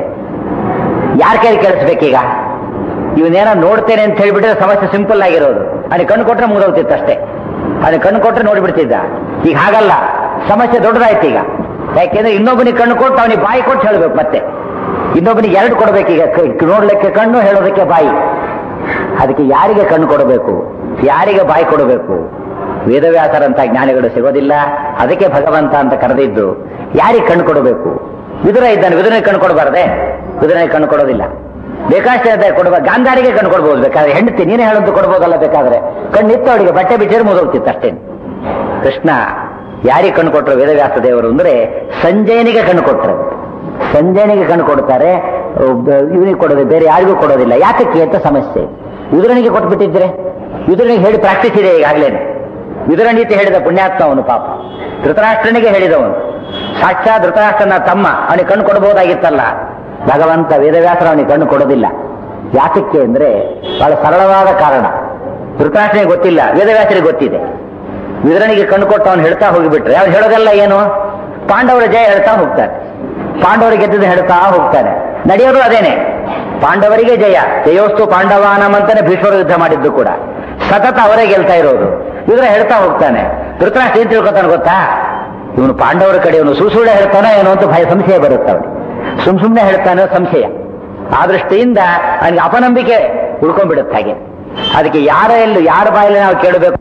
ಯಾರ ಕೈಲಿ ಕೇಳಿಸ್ಬೇಕೀಗ ಇವನೇನೋ ನೋಡ್ತೇನೆ ಅಂತ ಹೇಳ್ಬಿಟ್ರೆ ಸಮಸ್ಯೆ ಸಿಂಪಲ್ ಆಗಿರೋದು ಅವನಿಗೆ ಕಣ್ಣು ಕೊಟ್ರೆ ಮುಗಿದೋಗ್ತಿತ್ತು ಅಷ್ಟೇ ಅವನಿಗೆ ಕಣ್ಣು ಕೊಟ್ರೆ ನೋಡಿಬಿಡ್ತಿದ್ದ ಈಗ ಹಾಗಲ್ಲ ಸಮಸ್ಯೆ ದೊಡ್ಡದಾಯ್ತು ಈಗ ಯಾಕೆಂದ್ರೆ ಇನ್ನೊಬ್ಬನಿಗೆ ಕಣ್ಣು ಕೊಟ್ಟು ಅವನಿಗೆ ಬಾಯಿ ಕೊಟ್ಟು ಹೇಳ್ಬೇಕು ಮತ್ತೆ ಇನ್ನೊಬ್ಬನಿಗೆ ಎರಡು ಕೊಡ್ಬೇಕೀಗ ಕ- ನೋಡ್ಲಿಕ್ಕೆ ಕಣ್ಣು ಹೇಳೋದಕ್ಕೆ ಬಾಯಿ ಅದಕ್ಕೆ ಯಾರಿಗೆ ಕಣ್ಣು ಕೊಡಬೇಕು ಯಾರಿಗೆ ಬಾಯಿ ಕೊಡಬೇಕು ವೇದವ್ಯಾಸರಂತ ಜ್ಞಾನಿಗಳು ಸಿಗೋದಿಲ್ಲ ಅದಕ್ಕೆ ಭಗವಂತ ಅಂತ ಕರೆದಿದ್ದು ಯಾರಿಗೆ ಕಣ್ಣು ಕೊಡಬೇಕು ವಿದುರ ಇದ್ದಾನೆ ವಿದುರನಿಗೆ ಕಣ್ಣು ಕೊಡಬಾರ್ದೆ ವಿದುರನಿಗೆ ಕಣ್ಣು ಕೊಡೋದಿಲ್ಲ ಬೇಕಾಷ್ಟೇ ಕೊಡಬೇಕು ಗಾಂಧಾರಿಗೆ ಕಣ್ಣು ಕೊಡ್ಬೋದು ಬೇಕಾದ್ರೆ ಹೆಂಡತಿ ನೀನೇ ಹೇಳಂತೂ ಕೊಡ್ಬೋದಲ್ಲ ಬೇಕಾದ್ರೆ ಕಣ್ಣು ಇತ್ತು ಅವಳಿಗೆ ಬಟ್ಟೆ ಬಿಟ್ಟಿದ್ರೆ ಮುಗಿದೋಗ್ತಿತ್ತು ಅಷ್ಟೇನು ಕೃಷ್ಣ ಯಾರಿಗೆ ಕಣ್ಣು ಕೊಟ್ಟರು ವೇದವ್ಯಾಸ ದೇವರು ಅಂದ್ರೆ ಸಂಜಯನಿಗೆ ಕಣ್ಣು ಕೊಟ್ಟರು ಸಂಜಯನಿಗೆ ಕಣ್ಣು ಕೊಡ್ತಾರೆ ಇವನಿಗೆ ಕೊಡೋದು ಬೇರೆ ಯಾರಿಗೂ ಕೊಡೋದಿಲ್ಲ ಯಾತಕ್ಕೆ ಅಂತ ಸಮಸ್ಯೆ ವಿದುರನಿಗೆ ಕೊಟ್ಬಿಟ್ಟಿದ್ರೆ ವಿದುರನಿಗೆ ಹೇಳಿ ಪ್ರಾಕ್ಟೀಸ್ ಇದೆ ಈಗಾಗಲೇನೆ ವಿದುರ ನೀತಿ ಹೇಳಿದ ಪುಣ್ಯಾತ್ಮ ಅವನು ಪಾಪ ಧೃತರಾಷ್ಟ್ರನಿಗೆ ಹೇಳಿದವನು ಸಾಕ್ಷಾತ್ ಧೃತರಾಷ್ಟ್ರನ ತಮ್ಮ ಅವನಿಗೆ ಕಣ್ಣು ಕೊಡಬಹುದಾಗಿತ್ತಲ್ಲ ಭಗವಂತ ವೇದವ್ಯಾಸರ ಅವನಿಗೆ ಕಣ್ಣು ಕೊಡೋದಿಲ್ಲ ಯಾತಕ್ಕೆ ಅಂದ್ರೆ ಬಹಳ ಸರಳವಾದ ಕಾರಣ ಧೃತರಾಷ್ಟ್ರನಿಗೆ ಗೊತ್ತಿಲ್ಲ ವೇದವ್ಯಾಸರಿಗೆ ಗೊತ್ತಿದೆ ವಿದುರನಿಗೆ ಕಣ್ಣು ಕೊಟ್ಟು ಅವನು ಹೇಳ್ತಾ ಹೋಗಿಬಿಟ್ರೆ ಅವ್ನು ಹೇಳೋದೆಲ್ಲ ಏನು ಪಾಂಡವರ ಜಯ ಹೇಳ್ತಾ ಹೋಗ್ತಾನೆ ಪಾಂಡವರಿಗೆ ಗೆದ್ದಿದ್ದು ಹೇಳ್ತಾ ಹೋಗ್ತಾನೆ ನಡೆಯೋದು ಅದೇನೆ ಪಾಂಡವರಿಗೆ ಜಯ ಜಯೋಸ್ತು ಪಾಂಡವಾನಂ ಅಂತಾನೆ ಭೀಷ್ಮರು ಯುದ್ಧ ಮಾಡಿದ್ದು ಕೂಡ ಸತತ ಅವರೇ ಗೆಲ್ತಾ ಇರೋದು ಇದ್ರ ಹೇಳ್ತಾ ಹೋಗ್ತಾನೆ ಧೃತರಾಷ್ಟ್ರ ಏನ್ ತಿಳ್ಕೊತಾನೆ ಗೊತ್ತಾ ಇವನು ಪಾಂಡವರ ಕಡೆ ಇವನು ಸುಳ್ಳು ಹೇಳ್ತಾನೋ ಏನೋ ಅಂತ ಭಯ ಸಂಶಯ ಬರುತ್ತೆ ಅವನಿಗೆ ಸುಮ್ ಸುಮ್ನೆ ಹೇಳ್ತಾನೋ ಸಂಶಯ ಆ ದೃಷ್ಟಿಯಿಂದ ಅವನಿಗೆ ಅಪನಂಬಿಕೆ ಉಳ್ಕೊಂಡ್ಬಿಡುತ್ತೆ ಹಾಗೆ ಅದಕ್ಕೆ ಯಾರ ಎಲ್ಲಿ ಯಾರ ಬಾಯಲ್ಲಿ ನಾವು ಕೇಳಬೇಕು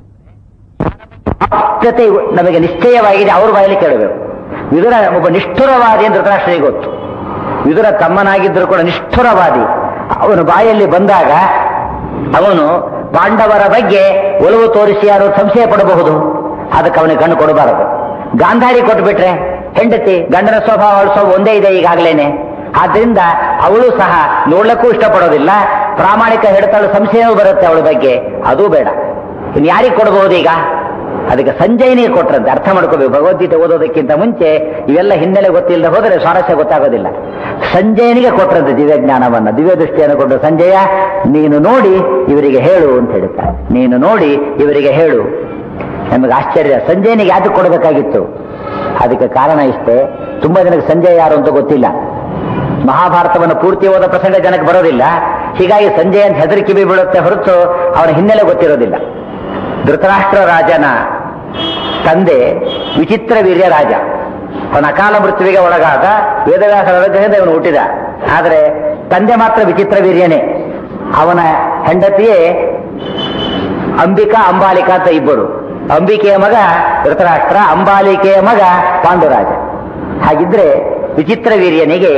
ಆಪ್ತತೆ ನಮಗೆ ನಿಶ್ಚಯವಾಗಿದೆ ಅವ್ರ ಬಾಯಲ್ಲಿ ಕೇಳಬೇಕು ವಿದುರ ಒಬ್ಬ ನಿಷ್ಠುರವಾದಿ ಅಂತ ಧೃತರಾಷ್ಟ್ರನಿಗೆ ಗೊತ್ತು ವಿದುರ ತಮ್ಮನಾಗಿದ್ದರೂ ಕೂಡ ನಿಷ್ಠುರವಾದಿ ಅವನು ಬಾಯಲ್ಲಿ ಬಂದಾಗ ಅವನು ಪಾಂಡವರ ಬಗ್ಗೆ ಒಲವು ತೋರಿಸಿ ಯಾರು ಸಂಶಯ ಪಡಬಹುದು ಅದಕ್ಕೆ ಅವನಿಗೆ ಕಣ್ಣು ಕೊಡಬಾರದು ಗಾಂಧಾರಿ ಕೊಟ್ಬಿಟ್ರೆ ಹೆಂಡತಿ ಗಂಡನ ಸ್ವಭಾವ ಅವಳ ಸ್ವಭಾವ ಒಂದೇ ಇದೆ ಈಗಾಗಲೇನೆ ಆದ್ರಿಂದ ಅವಳು ಸಹ ನೋಡ್ಲಿಕ್ಕೂ ಇಷ್ಟಪಡೋದಿಲ್ಲ ಪ್ರಾಮಾಣಿಕ ಹೇಳ್ತಾಳು ಸಂಶಯವೂ ಬರುತ್ತೆ ಅವಳ ಬಗ್ಗೆ ಅದೂ ಬೇಡ ಇನ್ನು ಯಾರಿಗೆ ಕೊಡಬಹುದು ಈಗ ಅದಕ್ಕೆ ಸಂಜಯನಿಗೆ ಕೊಟ್ರಂತೆ ಅರ್ಥ ಮಾಡ್ಕೋಬೇಕು ಭಗವದ್ಗೀತೆ ಓದೋದಕ್ಕಿಂತ ಮುಂಚೆ ಇವೆಲ್ಲ ಹಿನ್ನೆಲೆ ಗೊತ್ತಿಲ್ಲದೆ ಹೋದರೆ ಸ್ವಾರಸ್ಯ ಗೊತ್ತಾಗೋದಿಲ್ಲ ಸಂಜಯನಿಗೆ ಕೊಟ್ರಂತೆ ದಿವ್ಯ ಜ್ಞಾನವನ್ನ ದಿವ್ಯ ದೃಷ್ಟಿಯನ್ನು ಕೊಟ್ಟು ಸಂಜಯ ನೀನು ನೋಡಿ ಇವರಿಗೆ ಹೇಳು ಅಂತ ಹೇಳ್ತಾರೆ ನೀನು ನೋಡಿ ಇವರಿಗೆ ಹೇಳು ನಮಗೆ ಆಶ್ಚರ್ಯ ಸಂಜಯನಿಗೆ ಯಾಕೆ ಕೊಡಬೇಕಾಗಿತ್ತು ಅದಕ್ಕೆ ಕಾರಣ ಇಷ್ಟೇ ತುಂಬಾ ಜನಕ್ಕೆ ಸಂಜಯ ಯಾರು ಅಂತ ಗೊತ್ತಿಲ್ಲ ಮಹಾಭಾರತವನ್ನು ಪೂರ್ತಿ ಓದ ಪ್ರಸಂಗ ಜನಕ್ಕೆ ಬರೋದಿಲ್ಲ ಹೀಗಾಗಿ ಸಂಜಯ ಅಂತ ಹೆದರಿ ಕಿವಿ ಬೀಳುತ್ತೆ ಹೊರತು ಅವನ ಹಿನ್ನೆಲೆ ಗೊತ್ತಿರೋದಿಲ್ಲ ಧೃತರಾಷ್ಟ್ರ ರಾಜನ ತಂದೆ ವಿಚಿತ್ರ ವೀರ್ಯ ರಾಜ ಅವನ ಅಕಾಲ ಮೃತ್ಯುವಿಗೆ ಒಳಗಾದ ವೇದವ್ಯಾಸರ ಅನುಗ್ರಹದಿಂದ ಇವನು ಹುಟ್ಟಿದ ಆದರೆ ತಂದೆ ಮಾತ್ರ ವಿಚಿತ್ರ ವೀರ್ಯನೇ ಅವನ ಹೆಂಡತಿಯೇ ಅಂಬಿಕಾ ಅಂಬಾಲಿಕಾ ಅಂತ ಇಬ್ಬರು ಅಂಬಿಕೆಯ ಮಗ ಧೃತರಾಷ್ಟ್ರ ಅಂಬಾಲಿಕೆಯ ಮಗ ಪಾಂಡುರಾಜ ಹಾಗಿದ್ರೆ ವಿಚಿತ್ರ ವೀರ್ಯನಿಗೆ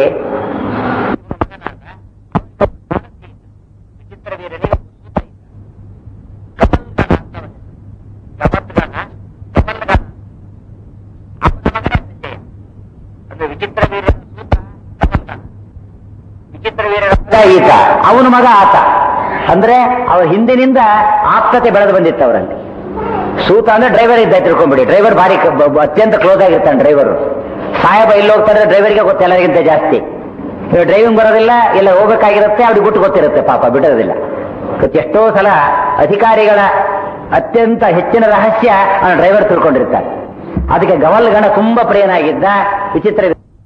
ವಿಚಿತ್ರ ವೀರ್ಯನಿಗೆ ಅಂದ್ರೆ ವಿಚಿತ್ರ ವೀರ್ಯ ವಿಚಿತ್ರ ವೀರ್ಯನ ಮಗ ಈತ ಅವನ ಮಗ ಆತ ಅಂದ್ರೆ ಅವರ ಹಿಂದಿನಿಂದ ಆಪ್ತತೆ ಬೆಳೆದು ಬಂದಿತ್ತು ಅವರಲ್ಲಿ ಸೂತ ಅಂದ್ರೆ ಡ್ರೈವರ್ ಇದ್ದ ತಿಳ್ಕೊಂಬಿಡಿ ಡ್ರೈವರ್ ಭಾರಿ ಕ- ಬ- ಬ- ಅತ್ಯಂತ ಕ್ಲೋಸ್ ಆಗಿರ್ತಾನೆ ಡ್ರೈವರ್ ಸಾಹೇಬ ಇಲ್ಲಿ ಹೋಗ್ತಾರೆ ಡ್ರೈವರ್ಗೆ ಗೊತ್ತು ಎಲ್ಲರಿಗಿಂತ ಜಾಸ್ತಿ ಡ್ರೈವಿಂಗ್ ಬರೋದಿಲ್ಲ ಎಲ್ಲ ಹೋಗ್ಬೇಕಾಗಿರುತ್ತೆ ಅವ್ರಿಗೆ ಬಿಟ್ಟು ಗೊತ್ತಿರುತ್ತೆ ಪಾಪ ಬಿಡೋದಿಲ್ಲ ಇವತ್ತು ಎಷ್ಟೋ ಸಲ ಅಧಿಕಾರಿಗಳ ಅತ್ಯಂತ ಹೆಚ್ಚಿನ ರಹಸ್ಯ ಅವನ ಡ್ರೈವರ್ ತಿಳ್ಕೊಂಡಿರ್ತಾನೆ ಅದಕ್ಕೆ ಗವಲ್ ಗಣ ತುಂಬಾ ಪ್ರಿಯನಾಗಿದ್ದ ವಿಚಿತ್ರ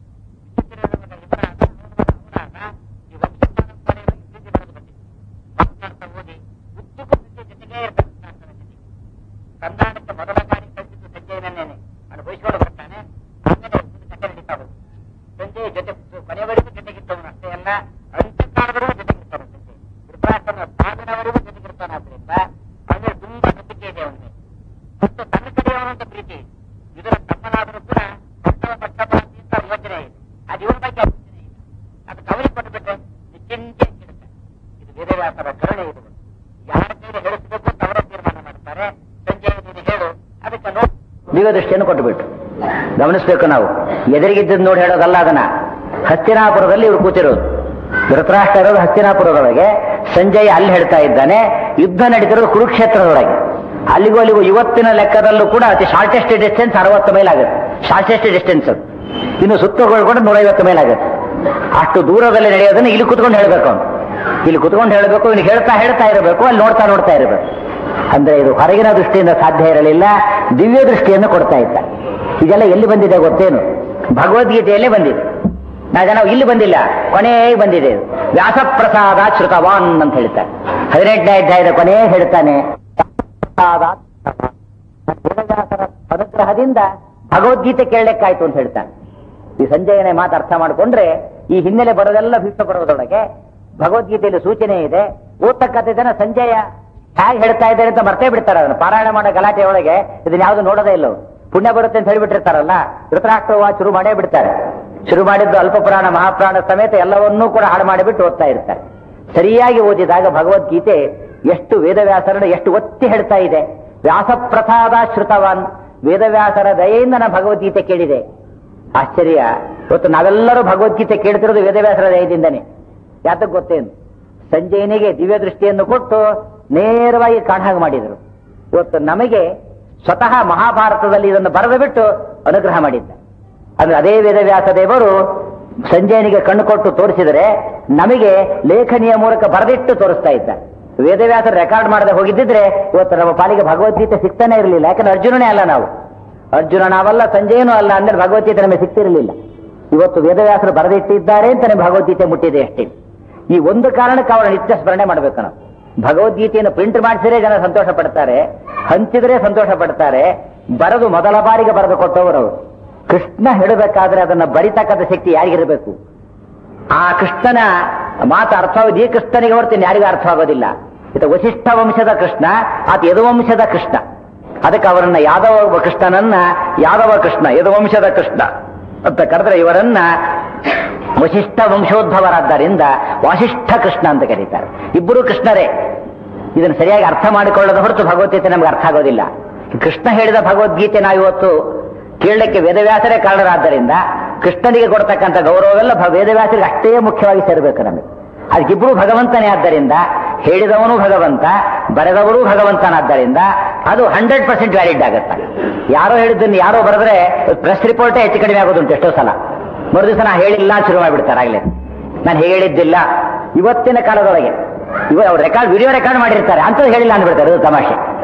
ಸಂಧಾನಕ್ಕೆ ಮೊದಲ ಬಾರಿ ಕಳಿಸಿದ್ದು ಸಂಜಯನನ್ನೇನೆ ಅನುಭವಿಸಿಕೊಂಡು ಬರ್ತಾನೆ ಆಮೇಲೆ ಇದು ಕಥೆ ನಡೀತಾ ಹೋಗುತ್ತೆ ಸಂಜಯ್ ಜೊತೆ ಕೊನೆಯವರೆಗೂ ಜೊತೆಗಿದ್ದವನು ಅಷ್ಟೇ ಅಲ್ಲ ಅಂತ್ಯಕಾಲವರೆಗೂ ಜೊತೆಗಿರ್ತಾನೆ ಸಂಜಯ್ ಧೃತರಾಷ್ಟ್ರನ ಸಾವಿನವರೆಗೂ ಜೊತೆಗಿರ್ತಾನೆ ಆದ್ರಿಂದ ಅವನಿಗೆ ತುಂಬಾ ನಂಬಿಕೆ ಇದೆ ಅವನಿಗೆ ಮತ್ತು ತನ್ನ ಕಡೆಯವನು ಅಂತ ಪ್ರೀತಿ ಇದರ ತಮ್ಮನಾದರೂ ಕೂಡ ಪಟ್ಟವ ಪಟ್ಟಪಾತಿ ಅಂತ ಯೋಚನೆ ಇದೆ ಅದು ಇವನ ಬಗ್ಗೆ ಯೋಚನೆ ಇಲ್ಲ ಅದಕ್ಕೆ ಅವನಿಗೆ ಕೊಟ್ಟುಬಿಟ್ರೆ ನಿಶ್ಚಿಂತೆ ಇರುತ್ತೆ ಇದು ವೇದವ್ಯಾಸರ ಕರುಣೆ ಇದು ಯಾರ ಕೈಲಿ ಹೇಳಿಸಬೇಕು ಅಂತ ಅವರೇ ತೀರ್ಮಾನ ಮಾಡ್ತಾರೆ ಸಂಜಯ್ ನೀನು ಹೇಳು ಅದಕ್ಕೆ ನೋಡಿ ದಿವ್ಯ ದೃಷ್ಟಿಯನ್ನು ಕೊಟ್ಟುಬಿಟ್ಟು ಗಮನಿಸಬೇಕು ನಾವು ಎದುರಿಗಿದ್ದದ್ದು ನೋಡಿ ಹೇಳೋದಲ್ಲ ಅದನ್ನ ಹಸ್ತಿನಾಪುರದಲ್ಲಿ ಇವರು ಕೂತಿರೋದು ಧೃತರಾಷ್ಟ್ರ ಇರೋದು ಹಸ್ತಿನಾಪುರದೊಳಗೆ ಸಂಜಯ್ ಅಲ್ಲಿ ಹೇಳ್ತಾ ಇದ್ದಾನೆ ಯುದ್ಧ ನಡೀತಿರೋದು ಕುರುಕ್ಷೇತ್ರದೊಳಗೆ ಅಲ್ಲಿಗೂ ಅಲ್ಲಿಗೂ ಇವತ್ತಿನ ಲೆಕ್ಕದಲ್ಲೂ ಕೂಡ ಅತಿ ಶಾರ್ಟೆಸ್ಟ್ ಡಿಸ್ಟೆನ್ಸ್ ಅರವತ್ತು ಮೈಲ್ ಆಗುತ್ತೆ ಶಾರ್ಟೆಸ್ಟ್ ಡಿಸ್ಟೆನ್ಸ್ ಇನ್ನು ಸುತ್ತಗಳು ಕೂಡ ನೂರೈವತ್ತು ಮೈಲ್ ಆಗುತ್ತೆ ಅಷ್ಟು ದೂರದಲ್ಲಿ ನಡೆಯೋದನ್ನ ಇಲ್ಲಿ ಕುತ್ಕೊಂಡು ಹೇಳ್ಬೇಕು ಅವನು ಇಲ್ಲಿ ಕುತ್ಕೊಂಡು ಹೇಳಬೇಕು ಇನ್ನು ಹೇಳ್ತಾ ಹೇಳ್ತಾ ಇರಬೇಕು ಅಲ್ಲಿ ನೋಡ್ತಾ ನೋಡ್ತಾ ಇರಬೇಕು ಅಂದ್ರೆ ಇದು ಹೊರಗಿನ ದೃಷ್ಟಿಯಿಂದ ಸಾಧ್ಯ ಇರಲಿಲ್ಲ ದಿವ್ಯ ದೃಷ್ಟಿಯನ್ನು ಕೊಡ್ತಾ ಇದ್ದ ಇದೆಲ್ಲ ಎಲ್ಲಿ ಬಂದಿದೆ ಗೊತ್ತೇನು ಭಗವದ್ಗೀತೆಯಲ್ಲೇ ಬಂದಿದೆ ನಾ ಜನ ಇಲ್ಲಿ ಬಂದಿಲ್ಲ ಕೊನೆಗೆ ಬಂದಿದೆ ಇದು. ವ್ಯಾಸಪ್ರಸಾದ ಶ್ರುತವಾನ್ ಅಂತ ಹೇಳ್ತಾರೆ ಹದಿನೆಂಟನೇ ಅಧ್ಯಾಯದ ಕೊನೆ ಹೇಳ್ತಾನೆ ವ್ಯಾಸಪ್ರಸಾದಾತ್ ಶ್ರುತವಾನ್. ವೇದವ್ಯಾಸರ ಅನುಗ್ರಹದಿಂದ ಭಗವದ್ಗೀತೆ ಕೇಳಲಿಕ್ಕಾಯ್ತು ಅಂತ ಹೇಳ್ತಾನೆ ಈ ಸಂಜಯನೇ ಮಾತು ಅರ್ಥ ಮಾಡಿಕೊಂಡ್ರೆ ಈ ಹಿನ್ನೆಲೆ ಬರೋದೆಲ್ಲ ಭೀಷ್ಮ ಪರ್ವದೊಳಗೆ ಭಗವದ್ಗೀತೆಯಲ್ಲಿ ಸೂಚನೆ ಇದೆ ಓದ್ತಕ್ಕಂಥ ಜನ ಸಂಜಯ ಹೇಗೆ ಹೇಳ್ತಾ ಇದ್ದಾರೆ ಅಂತ ಮರ್ತೇ ಬಿಡ್ತಾರೆ ಅದನ್ನು ಪಾರಾಯಣ ಮಾಡೋ ಗಲಾಟೆ ಒಳಗೆ ಇದನ್ನ ಯಾವುದು ನೋಡೋದೇ ಇಲ್ಲ ಅವ್ರು. ಪುಣ್ಯ ಬರುತ್ತೆ ಅಂತ ಹೇಳಿಬಿಟ್ಟಿರ್ತಾರಲ್ಲ ಧೃತರಾಷ್ಟ್ರವ ಶುರು ಮಾಡೇ ಬಿಡ್ತಾರೆ ಶುರು ಮಾಡಿದ್ದು ಅಲ್ಪ ಪುರಾಣ ಮಹಾಪ್ರಾಣ ಸಮೇತ ಎಲ್ಲವನ್ನೂ ಕೂಡ ಹಾಳು ಮಾಡಿಬಿಟ್ಟು ಓದ್ತಾ ಇರ್ತಾರೆ ಸರಿಯಾಗಿ ಓದಿದಾಗ ಭಗವದ್ಗೀತೆ ಎಷ್ಟು ವೇದವ್ಯಾಸರನ್ನು ಎಷ್ಟು ಒತ್ತಿ ಹೇಳ್ತಾ ಇದೆ ವ್ಯಾಸಪ್ರಸಾದ ಶ್ರುತವಾನ್ ವೇದವ್ಯಾಸರ ದಯೆಯಿಂದ ನಾನು ಭಗವದ್ಗೀತೆ ಕೇಳಿದೆ ಆಶ್ಚರ್ಯ ಇವತ್ತು ನಾವೆಲ್ಲರೂ ಭಗವದ್ಗೀತೆ ಕೇಳ್ತಿರೋದು ವೇದವ್ಯಾಸರ ದಯದಿಂದನೇ ಯಾತಕ್ಕೆ ಗೊತ್ತೇನು ಸಂಜಯನಿಗೆ ದಿವ್ಯ ದೃಷ್ಟಿಯನ್ನು ಕೊಟ್ಟು ನೇರವಾಗಿ ಕಾಣ ಹಾಗೆ ಮಾಡಿದರು ಇವತ್ತು ನಮಗೆ ಸ್ವತಃ ಮಹಾಭಾರತದಲ್ಲಿ ಇದನ್ನು ಬರೆದು ಬಿಟ್ಟು ಅನುಗ್ರಹ ಮಾಡಿದ್ದ ಅಂದ್ರೆ ಅದೇ ವೇದವ್ಯಾಸ ದೇವರು ಸಂಜಯನಿಗೆ ಕಣ್ಣು ಕೊಟ್ಟು ತೋರಿಸಿದರೆ ನಮಗೆ ಲೇಖನಿಯ ಮೂಲಕ ಬರೆದಿಟ್ಟು ತೋರಿಸ್ತಾ ಇದ್ದ ವೇದವ್ಯಾಸ ರೆಕಾರ್ಡ್ ಮಾಡದೆ ಹೋಗಿದ್ದಿದ್ರೆ ಇವತ್ತು ನಮ್ಮ ಪಾಲಿಗೆ ಭಗವದ್ಗೀತೆ ಸಿಗ್ತಾನೆ ಇರಲಿಲ್ಲ ಯಾಕಂದ್ರೆ ಅರ್ಜುನನೇ ಅಲ್ಲ ನಾವು ಅರ್ಜುನ ನಾವಲ್ಲ ಸಂಜಯನೂ ಅಲ್ಲ ಅಂದ್ರೆ ಭಗವದ್ಗೀತೆ ನಮಗೆ ಸಿಗ್ತಿರಲಿಲ್ಲ ಇವತ್ತು ವೇದವ್ಯಾಸರು ಬರೆದಿಟ್ಟಿದ್ದಾರೆ ಅಂತ ನಮಗೆ ಭಗವದ್ಗೀತೆ ಮುಟ್ಟಿದೆ ಅಷ್ಟೇ ಈ ಒಂದು ಕಾರಣಕ್ಕೆ ಅವರ ನಿತ್ಯ ಸ್ಮರಣೆ ಮಾಡಬೇಕು ನಾವು ಭಗವದ್ಗೀತೆಯನ್ನು ಪ್ರಿಂಟ್ ಮಾಡಿಸಿದ್ರೆ ಜನ ಸಂತೋಷ ಪಡ್ತಾರೆ ಹಂಚಿದ್ರೆ ಸಂತೋಷ ಪಡ್ತಾರೆ ಬರೆದು ಮೊದಲ ಬಾರಿಗೆ ಬರೆದು ಕೊಟ್ಟವರು ಅವರು ಕೃಷ್ಣ ಹೇಳಬೇಕಾದ್ರೆ ಅದನ್ನ ಬರಿತಕ್ಕಂಥ ಶಕ್ತಿ ಯಾರಿಗಿರಬೇಕು ಆ ಕೃಷ್ಣನ ಮಾತು ಅರ್ಥವಾಗೋದು ಈ ಕೃಷ್ಣನಿಗೆ ಹೊರತು ಯಾರಿಗೂ ಅರ್ಥವಾಗೋದಿಲ್ಲ ಇದು ವಶಿಷ್ಠ ವಂಶದ ಕೃಷ್ಣ ಆತ ಯದುವಂಶದ ಕೃಷ್ಣ ಅದಕ್ಕೆ ಅವರನ್ನ ಯಾದವ ಕೃಷ್ಣನನ್ನ ಯಾದವ ಕೃಷ್ಣ ಯದುವಂಶದ ಕೃಷ್ಣ ಅಂತ ಕರೆದ್ರೆ ಇವರನ್ನ ವಶಿಷ್ಠ ವಂಶೋದ್ಭವರಾದ್ದರಿಂದ ವಾಸಿಷ್ಠ ಕೃಷ್ಣ ಅಂತ ಕರೀತಾರೆ ಇಬ್ಬರು ಕೃಷ್ಣರೇ ಇದನ್ನು ಸರಿಯಾಗಿ ಅರ್ಥ ಮಾಡಿಕೊಳ್ಳದ ಹೊರತು ಭಗವದ್ಗೀತೆ ನಮ್ಗೆ ಅರ್ಥ ಆಗೋದಿಲ್ಲ ಕೃಷ್ಣ ಹೇಳಿದ ಭಗವದ್ಗೀತೆ ನಾವು ಇವತ್ತು ಕೇಳಲಿಕ್ಕೆ ವೇದವ್ಯಾಸರೇ ಕಾರಣರಾದ್ದರಿಂದ ಕೃಷ್ಣನಿಗೆ ಕೊಡ್ತಕ್ಕಂಥ ಗೌರವವೆಲ್ಲ ಭ- ವೇದವ್ಯಾಸರಿಗೆ ಅಷ್ಟೇ ಮುಖ್ಯವಾಗಿ ಸೇರಬೇಕು ನಮಗೆ ಅದಕ್ಕಿಬ್ಬರು ಭಗವಂತನೇ ಆದ್ದರಿಂದ ಹೇಳಿದವನು ಭಗವಂತ ಬರೆದವರು ಭಗವಂತನಾದ್ದರಿಂದ ಅದು ಹಂಡ್ರೆಡ್ ಪರ್ಸೆಂಟ್ ವ್ಯಾಲಿಡ್ ಆಗುತ್ತೆ ಯಾರೋ ಹೇಳಿದ್ದನ್ನು ಯಾರೋ ಬರೆದ್ರೆ ಪ್ರೆಸ್ ರಿಪೋರ್ಟೇ ಹೆಚ್ಚು ಕಡಿಮೆ ಆಗೋದುಂಟು ಎಷ್ಟೋ ಸಲ ಮರುದಿವಸ ನಾ ಹೇಳಿಲ್ಲ ಅಂತ ಶುರು ಮಾಡಿಬಿಡ್ತಾರೆ ಆಗ್ಲೇ ನಾನು ಹೇಳಿದ್ದಿಲ್ಲ ಇವತ್ತಿನ ಕಾಲದೊಳಗೆ ಇವ ಅವ್ರು ರೆಕಾರ್ಡ್ ವಿಡಿಯೋ ರೆಕಾರ್ಡ್ ಮಾಡಿರ್ತಾರೆ ಅಂತ ಹೇಳಿಲ್ಲ ಅಂದ್ಬಿಡ್ತಾರೆ ಅದು ತಮಾಷೆ